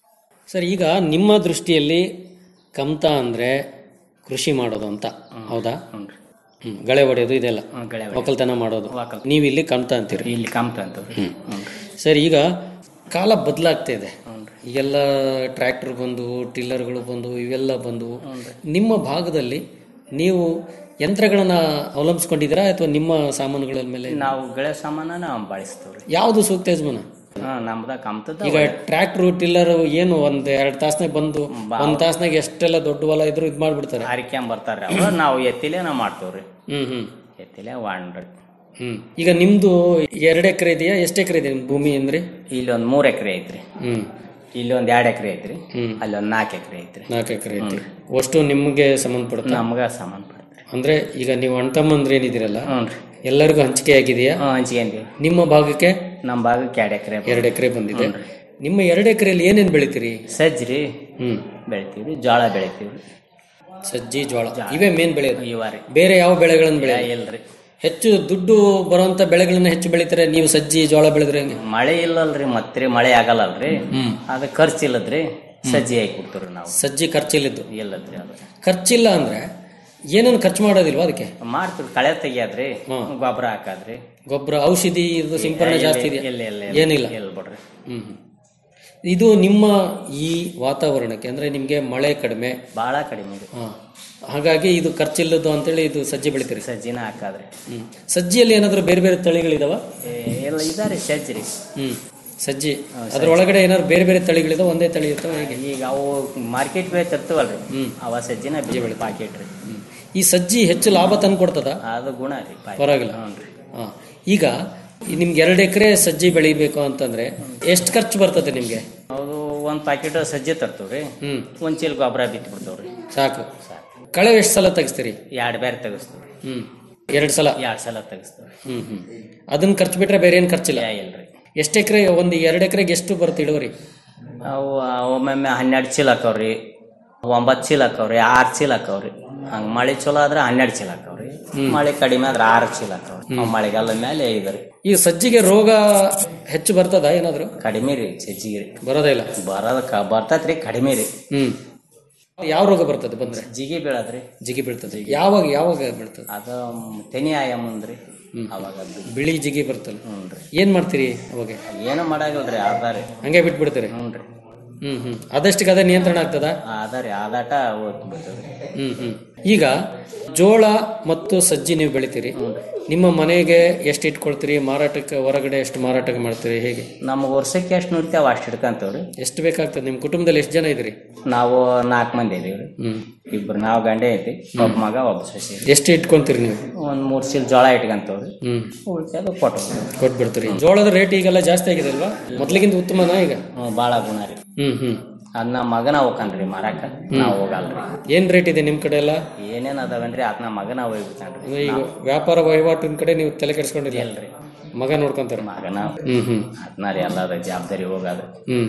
ಸರ್ ಈಗ ನಿಮ್ಮ ದೃಷ್ಟಿಯಲ್ಲಿ ಕಮ್ತ ಅಂದ್ರೆ ಕೃಷಿ ಮಾಡೋದು ಅಂತ ಹೌದಾ ಹ್ಮ್ ಗಳೆ ಹೊಡೆಯೋದು ಇದೆಲ್ಲ ಗಳೆ ಒಕ್ಕಲ್ತನ ಮಾಡೋದು ನೀವು ಇಲ್ಲಿ ಕಮ್ತ ಅಂತೀರಿ ಇಲ್ಲಿ ಕಮ್ತ ಅಂತೀವ್ರಿ ಹ್ಮ್ ಸರ್ ಈಗ ಕಾಲ ಬದಲಾಗ್ತಾ ಇದೆ ಈಗೆಲ್ಲ ಟ್ರ್ಯಾಕ್ಟರ್ ಬಂದು ಟಿಲ್ಲರ್ಗಳು ಬಂದು ಇವೆಲ್ಲ ಬಂದು ನಿಮ್ಮ ಭಾಗದಲ್ಲಿ ನೀವು ಯಂತ್ರಗಳನ್ನ ಅವಲಂಬಿಸ್ಕೊಂಡಿದ್ದೀರಾ ಅಥವಾ ನಿಮ್ಮ ಸಾಮಾನುಗಳ ಮೇಲೆ ನಾವು ಗಳೆ ಸಾಮಾನ ನಾವು ಬಳಸ್ತೀವ್ರಿ ಯಾವುದು ಸೂಕ್ತ ಯಜಮಾನ ಹಾ ನಮ್ದ ಕಮ್ತದ ಈಗ ಟ್ರ್ಯಾಕ್ಟರ್ ಟಿಲ್ಲರ್ ಏನು ಒಂದ್ ಎರಡ್ ತಾಸ್ನಾಗ ಬಂದು ಒಂದ್ ತಾಸ್ನಾಗ ಎಷ್ಟೆಲ್ಲ ದೊಡ್ಡ ಹೊಲ ಇದ್ರು ಇದ್ ಮಾಡ್ಬಿಡ್ತಾರೆ ಹರಿಕ್ಯಾಂಬ ಬರ್ತಾರ್ರಿ ಅವ್ರು ನಾವು ಎತ್ತಿಲೆ ನಾವು ಮಾಡ್ತೇವ್ರಿ ಹ್ಮ್ ಹ್ಮ್ ಎತ್ತಿಲೆ ವಾಣ್ರಿ ಹ್ಮ್ ಈಗ ನಿಮ್ದು ಎರಡ್ ಎಕರೆ ಇದೆಯಾ ಎಷ್ಟು ಎಕರೆ ಇದೆ ನಿಮ್ ಭೂಮಿ ಅಂದ್ರೆ ಇಲ್ಲಿ ಒಂದ್ ಮೂರ್ ಎಕರೆ ಐತ್ರಿ ಹ್ಮ್ ಇಲ್ಲಿ ಒಂದ್ ಎರಡ್ ಎಕರೆ ಐತ್ರಿ ಅಲ್ಲಿ ಒಂದ್ ನಾಲ್ಕು ಎಕರೆ ಐತ್ರಿ ನಾಲ್ಕು ಎಕರೆ ಐತಿ ಅಷ್ಟು ನಿಮ್ಗೆ ಸಂಬಂಧಪಡುತ್ತೆ ನಮ್ಗ ಸಂಬಂಧ ಪಡ್ತ್ರಿ ಅಂದ್ರೆ ಈಗ ನೀವು ಅಣ್ತಮ್ಮಂದ್ರೆ ಏನಿದಿರಲ್ಲ ಹ್ಞೂನ್ರಿ ಎಲ್ಲರಿಗೂ ಹಂಚಿಕೆ ಆಗಿದೆಯಾ ಹಂಚ್ಕೊಂತೀವಿ ನಿಮ್ಮ ಭಾಗಕ್ಕೆ ನಮ್ಮ ಭಾಗಕ್ಕೆ ಎರಡು ಎಕರೆ ಎರಡು ಎಕರೆ ಬಂದಿದೆ ನಿಮ್ಮ ಎರಡು ಎಕರೆಯಲ್ಲಿ ಏನೇನ್ ಬೆಳಿತೀರಿ ಸಜ್ಜ್ರಿ ಹ್ಮ್ ಬೆಳಿತೀವ್ರಿ ಜೋಳ ಬೆಳಿತೀವ್ರಿ ಸಜ್ಜಿ ಜೋಳ ಇವೇ ಮೇನ್ ಬೆಳೆಯೋದು ಇವಾರಿ ಬೇರೆ ಯಾವ ಬೆಳೆಗಳನ್ನ ಬೆಳೆ ಇಲ್ರಿ ಹೆಚ್ಚು ದುಡ್ಡು ಬರುವಂತ ಬೆಳೆಗಳನ್ನ ಹೆಚ್ಚು ಬೆಳಿತಾರೆ ನೀವು ಸಜ್ಜಿ ಜೋಳ ಬೆಳೆದ್ರೆ ಹೆಂಗೆ ಮಳೆ ಇಲ್ಲಲ್ರಿ ಮತ್ರಿ ಮಳೆ ಆಗಲ್ಲಲ್ರಿ ಅದ ಖರ್ಚು ಇಲ್ಲದ್ರಿ ಸಜ್ಜಿ ಹಾಕಿ ಕೊಡ್ತೀವ್ರಿ ನಾವು ಸಜ್ಜಿ ಖರ್ಚಿಲ್ಲಿದ್ದು ಇಲ್ಲದ್ರಿ ಅದು ಖರ್ಚಿಲ್ಲ ಅಂದ್ರೆ ಏನೇನು ಖರ್ಚು ಮಾಡೋದಿಲ್ವಾ ಅದಕ್ಕೆ ಮಾಡ್ತೀವಿ ಕಳೆ ತೆಗಿಯೋದ್ರಿ ಗೊಬ್ಬರ ಹಾಕೋದ್ರಿ ಗೊಬ್ಬರ ಔಷಧಿ ಇದು ಸಿಂಪರಣೆ ಇಲ್ಲ, ಜಾಸ್ತಿ ಇಲ್ಲ, ಇದೆ ಇಲ್ಲ, ಏನಿಲ್ಲ ಇಲ್ಲ ಬಿಡ್ರಿ ಹ್ಮ್ ಹ್ಮ್. ಇದು ನಿಮ್ಮ ಈ ವಾತಾವರಣಕ್ಕೆ ಅಂದ್ರೆ ನಿಮ್ಗೆ ಮಳೆ ಕಡಿಮೆ ಭಾಳ ಕಡಿಮೆ ಇದೆ ಹಾ. ಹಾಗಾಗಿ ಇದು ಖರ್ಚಿಲ್ಲದು ಅಂತೇಳಿ ಇದು ಸಜ್ಜಿ ಬೆಳಿತೀರಿ ಸಜ್ಜಿನ ಹಾಕಾದ್ರಿ ಹ್ಮ್ ಸಜ್ಜಿಯಲ್ಲಿ ಏನಾದ್ರು ಬೇರೆ ಬೇರೆ ತಳಿಗಳಿದಾವ ಏ, ಎಲ್ಲ ಇದಾರೆ ಸಜ್ಜ್ರಿ ಹ್ಮ್ ಸಜ್ಜಿ ಅದ್ರೊಳಗಡೆ ಏನಾದ್ರು ಬೇರೆ ಬೇರೆ ತಳಿಗಳಿದಾವ ಒಂದೇ ತಳಿ ಇರ್ತಾವ ಹೇಗೆ ಈಗ ಅವು ಮಾರ್ಕೆಟ್ ಬೆಲೆ ತರ್ತವಲ್ರಿ ಅವ ಸಜ್ಜಿನ ಬೀಜ ಪಾಕೆಟ್ ರೀ ಈ ಸಜ್ಜಿ ಹೆಚ್ಚು ಲಾಭ ತಂದು ಕೊಡ್ತದ ಅದು ಗುಣ ರೀ ಪಾಕೆಟ್. ಪರವಾಗಿಲ್ಲ ಹ್ಞೂನ್ರಿ. ಹಾ ಈಗ ಈ ನಿಮ್ಗೆ ಎರಡು ಎಕರೆ ಸಜ್ಜಿ ಬೆಳಿಬೇಕು ಅಂತಂದ್ರೆ ಎಷ್ಟು ಖರ್ಚು ಬರ್ತದೆ ನಿಮ್ಗೆ ಅದು ಒಂದ್ ಪ್ಯಾಕೆಟ್ ಸಜ್ಜಿ ತರ್ತವ್ರಿ ಹ್ಮ್ ಒಂದ್ ಚೀಲ ಗೊಬ್ಬರ ಬಿತ್ತು ಬಿಡ್ತಾವ್ರಿ ಸಾಕು ಕಳೆ ಎಷ್ಟು ಸಲ ತೆಗಿಸ್ತೀರಿ ಎರಡು ಬೇರೆ ತೆಗಿಸ್ತೀವ್ರಿ ಹ್ಮ್ ಎರಡು ಸಲ ಎರಡು ಸಲ ತೆಗಿಸ್ತೀವ್ರಿ ಹ್ಮ್ ಹ್ಮ್ ಅದನ್ನ ಖರ್ಚು ಬಿಟ್ರೆ ಬೇರೆ ಏನು ಖರ್ಚಿಲ್ಲ ಇಲ್ರಿ ಎಷ್ಟು ಎಕರೆ ಒಂದು ಎರಡು ಎಕರೆಗೆ ಎಷ್ಟು ಬರುತ್ತೆ ಇಳುವರಿ ಅವು ಒಮ್ಮೊಮ್ಮೆ ಹನ್ನೆರಡು ಚೀಲ ಹಾಕವ್ರಿ ಒಂಬತ್ತು ಚೀಲ ಹಾಕವ್ರಿ ಆರು ಚೀಲ ಹಾಕವ್ರಿ ಹಂಗ ಮಳೆ ಚಲೋ ಆದ್ರೆ ಹನ್ನೆರಡು ಚೀಲ ಹಾಕವ್ರಿ ಮಳೆ ಕಡಿಮೆ ಆದ್ರೆ ಆರು ಚೀಲ ಹಾಕವ್ರಿ ಅವ್ ಮಳೆಗಾಲದ ಮೇಲೆ ಐದ್ರಿ ಈ ಸಜ್ಜಿಗೆ ರೋಗ ಹೆಚ್ಚು ಬರ್ತದ ಏನಾದ್ರು ಕಡಿಮೆ ರೀ ಸಜ್ಜಿಗೆ ರೀ ಬರೋದೇ ಇಲ್ಲ ಬರೋದ ಕ ಬರ್ತೈತ್ರಿ ಕಡಿಮೆ ರೀ ಹ್ಮ್ ಯಾವ ರೋಗ ಬರ್ತದೆ ಬಂದ್ರೆ ಜಿಗಿ ಬೀಳದ್ರಿ ಜಿಗಿ ಬೀಳ್ತದೆ ಯಾವಾಗ ಯಾವಾಗ ಬೀಳ್ತದೆ ಅದು ತೆನಿ ಆಯ ಮುಂದ್ರಿ ಅವಾಗ ಬಿ- ಬಿಳಿ ಜಿಗಿ ಬರ್ತಲ್ಲ ಹ್ಞೂನ್ರಿ ಏನ್ ಮಾಡ್ತೀರಿ ಅವಾಗ ಏನು ಮಾಡಾಗಲ್ರಿ ಆಧಾರಿ ಹಂಗೆ ಬಿಟ್ಬಿಡ್ತೀರಿ ಹ್ಞೂನ್ರಿ ಹ್ಮ್ ಹ್ಮ್ ಅದಷ್ಟಿಗೆ ಅದೇ ನಿಯಂತ್ರಣ ಆಗ್ತದ ಆಧಾರಿ ಆದಾಟ ಓದ್ತು ಬಿಡ್ತೀವ್ರಿ ಹ್ಮ್ ಹ್ಮ್ ಈಗ ಜೋಳ ಮತ್ತು ಸಜ್ಜಿ ನೀವು ಬೆಳಿತೀರಿ ನಿಮ್ಮ ಮನೆಗೆ ಎಷ್ಟು ಇಟ್ಕೊಳ್ತೀರಿ ಮಾರಾಟಕ್ಕೆ ಹೊರಗಡೆ ಎಷ್ಟು ಮಾರಾಟಕ್ಕೆ ಮಾಡ್ತೀರಿ ಹೇಗೆ ನಮ್ಗೆ ವರ್ಷಕ್ಕೆ ಎಷ್ಟು ನೋಡ್ತೇವೆ ಅಷ್ಟು ಹಿಡ್ಕಂತೇವ್ರಿ ಎಷ್ಟು ಬೇಕಾಗ್ತದೆ ನಿಮ್ಮ ಕುಟುಂಬದಲ್ಲಿ ಎಷ್ಟು ಜನ ಇದ್ರಿ ನಾವು ನಾಲ್ಕು ಮಂದಿ ಇದೀವ್ರಿ ಹ್ಮ್ ಇಬ್ರು ನಾವು ಗಂಡೆ ಐತಿ ಒಬ್ಬ ಮಗ ಒಬ್ಬ ಸಸಿ ಎಷ್ಟು ಇಟ್ಕೊಂತೀರಿ ನೀವು ಒಂದ್ ಮೂರ್ ಚೀಲ ಜೋಳ ಇಟ್ಕಂತವ್ರಿ ಹ್ಮ್ ಉಳ್ಕೆದು ಕೊಟ್ಟು ಕೊಟ್ಬಿಡ್ತೀರಿ ಜೋಳದ ರೇಟ್ ಈಗೆಲ್ಲ ಜಾಸ್ತಿ ಆಗಿದೆ ಅಲ್ವಾ ಮೊದ್ಲಿಗಿಂತ ಉತ್ತಮನಾ ಈಗ ಭಾಳ ಗುಣ ರೀ ಹ್ಮ್ ಹ್ಮ್ ಅದನ್ನ ಮಗನ ಹೋಗ್ಕನ್ರಿ ಮಾರಾಕ ನಾವು ಹೋಗಲ್ರಿ ಏನ್ ರೇಟ್ ಇದೆ ನಿಮ್ ಕಡೆ ಎಲ್ಲ ಏನೇನ್ ಅದಾವೇನ್ರಿ ಅದನ್ನ ಮಗನ ಹೋಗ್ಬಿಡ್ತಾನ್ರಿ ಅಂದ್ರೆ ಈಗ ವ್ಯಾಪಾರ ವಹಿವಾಟಿನ ಕಡೆ ನೀವು ತಲೆ ಕೆಡಿಸ್ಕೊಂಡಿಲ್ಲ ಇಲ್ರಿ ಮಗ ನೋಡ್ಕೊಂತಾರ ಮಗನ ಹ್ಮ್ ಹ್ಮ್ ಅದನ್ನ ರೀ ಎಲ್ಲದ ಜವಾಬ್ದಾರಿ ಹೋಗೋದು ಹ್ಮ್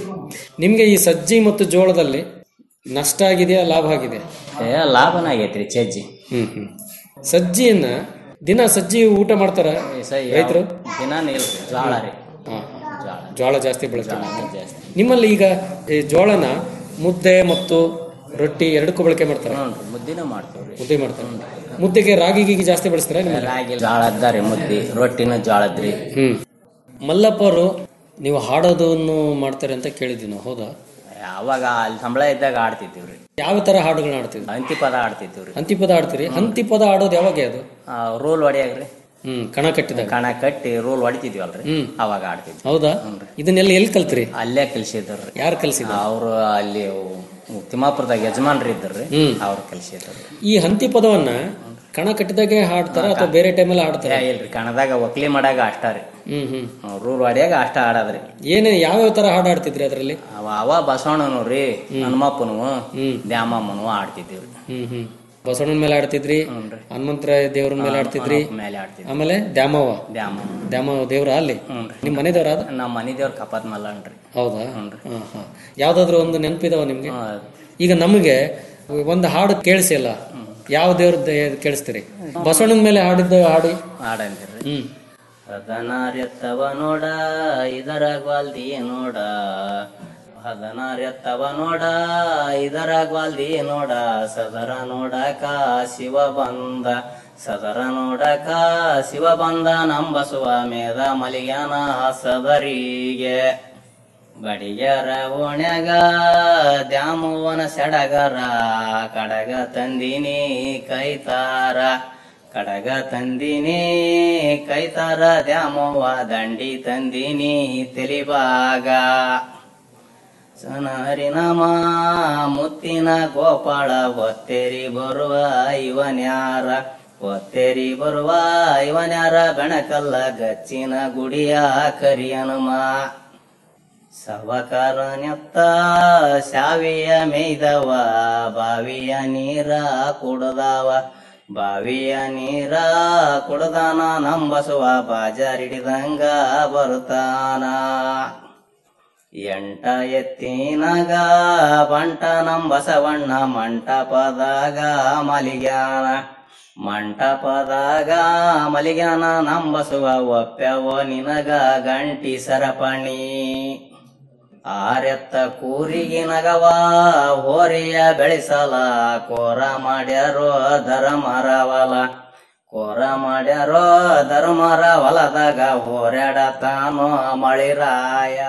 ನಿಮ್ಗೆ ಈ ಸಜ್ಜಿ ಮತ್ತು ಜೋಳದಲ್ಲಿ ನಷ್ಟ ಆಗಿದೆಯಾ ಲಾಭ ಆಗಿದೆ ಏ ಲಾಭನ ಆಗೈತ್ರಿ ಚಜ್ಜಿ ಹ್ಮ್ ಹ್ಮ್ ಸಜ್ಜಿಯನ್ನ ದಿನ ಸಜ್ಜಿ ಊಟ ಮಾಡ್ತಾರ ರೈತರು ದಿನಾನು ಇಲ್ರಿ ಜೋಳ ರೀ ಹಾ. ಜೋಳ ಜೋಳ ಜಾಸ್ತಿ ಬೆಳಿತಾರೆ ಜಾಸ್ತಿ ನಿಮ್ಮಲ್ಲಿ ಈಗ ಈ ಜೋಳನ ಮುದ್ದೆ ಮತ್ತು ರೊಟ್ಟಿ ಎರಡಕ್ಕೂ ಬಳಕೆ ಮಾಡ್ತಾರೆ ಹ್ಞೂ ಮುದ್ದಿನೂ ಮಾಡ್ತೀವ್ರಿ ಮುದ್ದೆ ಮಾಡ್ತಾರೆ ಮುದ್ದೆಗೆ ರಾಗಿ ಗೀಗಿ ಜಾಸ್ತಿ ಬಳಸ್ತಾರೆ ರಾಗಿ ಜೋಳದ ರೀ ಮುದ್ದಿ ರೊಟ್ಟಿನೂ ಜೋಳದ್ರಿ ಹ್ಮ್ ಮಲ್ಲಪ್ಪ ಅವರು ನೀವು ಹಾಡೋದನ್ನು ಮಾಡ್ತಾರೆ ಅಂತ ಕೇಳಿದ್ವಿ ನಾವು ಹೌದಾ ಅವಾಗ ಅಲ್ಲಿ ಸಂಬಳ ಇದ್ದಾಗ ಆಡ್ತಿದ್ದೀವ್ರಿ ಯಾವ ತರ ಹಾಡುಗಳನ್ನ ಆಡ್ತಿದ್ವಿ ಅಂತಿಪದ ಆಡ್ತಿದ್ದೀವ್ರಿ ಅಂತಿಪದ ಆಡ್ತೀರಿ ಅಂತಿಪದ ಆಡೋದು ಯಾವಾಗ ಅದು ರೋಲ್ ಹೊಡಿಯಾಗ್ರಿ ಹ್ಮ್ ಕಣ ಕಟ್ಟಿದಾಗ ಕಣ ಕಟ್ಟಿ ರೋಲ್ ಹೊಡಿತಿದ್ವಲ್ರಿ ಅವಾಗ ಆಡ್ತಿದ್ವಿ ಹೌದಾ ಇದನ್ನೆಲ್ಲ ಎಲ್ಲಿ ಕಲ್ತ್ರಿ ಅಲ್ಲೇ ಕಲ್ಸಿದ್ರಿ ಯಾರು ಕಲ್ಸಿದ್ರು ಅವರು ಅಲ್ಲಿ ತಿಮ್ಮಾಪುರದಾಗ ಯಜಮಾನ್ರು ಇದ್ರಿ ಹ್ಮ್. ಅವ್ರು ಕಲ್ಸಿದ್ರು ಈ ಹಂತಿ ಪದವನ್ನ ಕಣ ಕಟ್ಟಿದಾಗೆ ಹಾಡ್ತಾರ ಅಥವಾ ಬೇರೆ ಟೈಮಲ್ಲಿ ಹಾಡ್ತಾರ ಏ, ಇಲ್ರಿ ಕಣದಾಗ ಒಕ್ಲಿ ಮಾಡಾಗ ಅಷ್ಟ ರೀ ಹ್ಮ್ ಹ್ಮ್ ರೂಲ್ ಹೊಡಿಯಾಗ ಅಷ್ಟ ಆಡದ್ರಿ ಏನೇ ಯಾವ್ಯಾವ ತರ ಹಾಡು ಆಡ್ತಿದ್ರಿ ಅದರಲ್ಲಿ ಅವ ಅವ ಬಸವಣ್ಣನು ರೀ ಹನುಮಪ್ಪನು ದ್ಯಾಮಮ್ಮನು ಆಡ್ತಿದ್ದೀವ್ರಿ ಹ್ಮ್ ಹ್ಮ್ ಬಸವಣ್ಣನ ಮೇಲೆ ಆಡ್ತಿದ್ರಿ ಹನುಮಂತರಾಯ ದೇವ್ರ ಮೇಲೆ ಆಡ್ತಿದ್ರಿ ಮೇಲೆ ಆಡ್ತಿದ್ವಿ ಆಮೇಲೆ ದ್ಯಾಮವ್ವ ದ್ಯಾಮ ದ್ಯಾಮವ್ವ ದೇವ್ರ ಅಲ್ಲಿ ನಿಮ್ ಮನೆ ದೇವ್ರ ಅದ ನಮ್ಮ ಮನೆ ದೇವ್ರ ಕಪಾತ್ ಮಲ್ಲನ್ರಿ ಹೌದಾ ಹಾ, ಹಾ. ಯಾವ್ದಾದ್ರು ಒಂದು ನೆನಪಿದಾವ ನಿಮ್ಗೆ ಈಗ ನಮಗೆ ಒಂದು ಹಾಡು ಕೇಳಿಸಿಲ್ಲ ಯಾವ ದೇವ್ರದ್ದು ಕೇಳಿಸ್ತೀರಿ ಬಸವಣ್ಣನ ಮೇಲೆ ಹಾಡಿದ್ದ ಹಾಡಿ ಆಡಂತೀರಿ ಹ್ಮ್ ಹದನಾರ್ಯತ್ತವ ನೋಡ ಇದರ ಗ್ವಾಲ್ದಿ ನೋಡ ಹದನಾರ್ಯತ್ತವ ನೋಡ ಇದರ ಗ್ವಾಲ್ದಿ ನೋಡ ಸದರ ನೋಡಕ ಶಿವ ಬಂದ ಸದರ ನೋಡಕ ಶಿವ ಬಂದ ನಂಬಸುವ ಮೇದ ಮಲಿಗ್ಯಾನ ಸದರಿಗೆ ಬಡಿಗ್ಯಾರ ಓಣ್ಯಾಗ ದ್ಯಾಮವ್ವನ ಸೆಡಗರ ಕಡಗ ತಂದಿನಿ ಕೈತಾರ ಕಡಗ ತಂದಿನಿ ಕೈತಾರ ದ್ಯಾಮವ್ವ ದಂಡಿ ತಂದಿನಿ ತೆಲಿಬಾಗ ಸನಹರಿನಾಮ ಮುತ್ತಿನ ಗೋಪಾಳ ಒತ್ತೇರಿ ಬರುವ ಇವನ್ಯಾರ ಒತ್ತೇರಿ ಬರುವ ಇವನ್ಯಾರ ಬೆಣಕಲ್ಲ ಗಚ್ಚಿನ ಗುಡಿಯ ಕರಿಯನುಮ ಸವಕಾರನೆತ್ತ ಶಾವಿಯ ಮೇಯ್ದವ ಬಾವಿಯ ನೀರ ಕುಡದವ ಬಾವಿಯ ನೀರ ಕುಡದಾನ ನಂಬಸುವ ಬಾಜಾರಿಡಿದಂಗ ಬರುತ್ತಾನ ಎಂಟ ಎತ್ತಿನಾಗ ಬಂಟ ನಂಬಸವಣ್ಣ ಮಂಟಪದಾಗ ಮಲಿಗ್ಯಾನ ಮಂಟಪದಾಗ ಮಲಿಗ್ಯಾನ ನಂಬಸುವ ಒಪ್ಪ್ಯವ ನಿನಗ ಗಂಟಿ ಸರಪಣಿ ಆರೆತ್ತ ಕೂರಿಗೆ ನಗವ ಹೋರಿಯ ಬೆಳೆಸಲ ಕೋರ ಮಾಡ್ಯಾರೋ ಧರ್ಮರವಲ ಕೋರ ಮಾಡ್ಯಾರೋ ಧರ್ಮರ ಹೊಲದಾಗ ಹೋರಾಡತಾನೋ ಮಳಿರಾಯ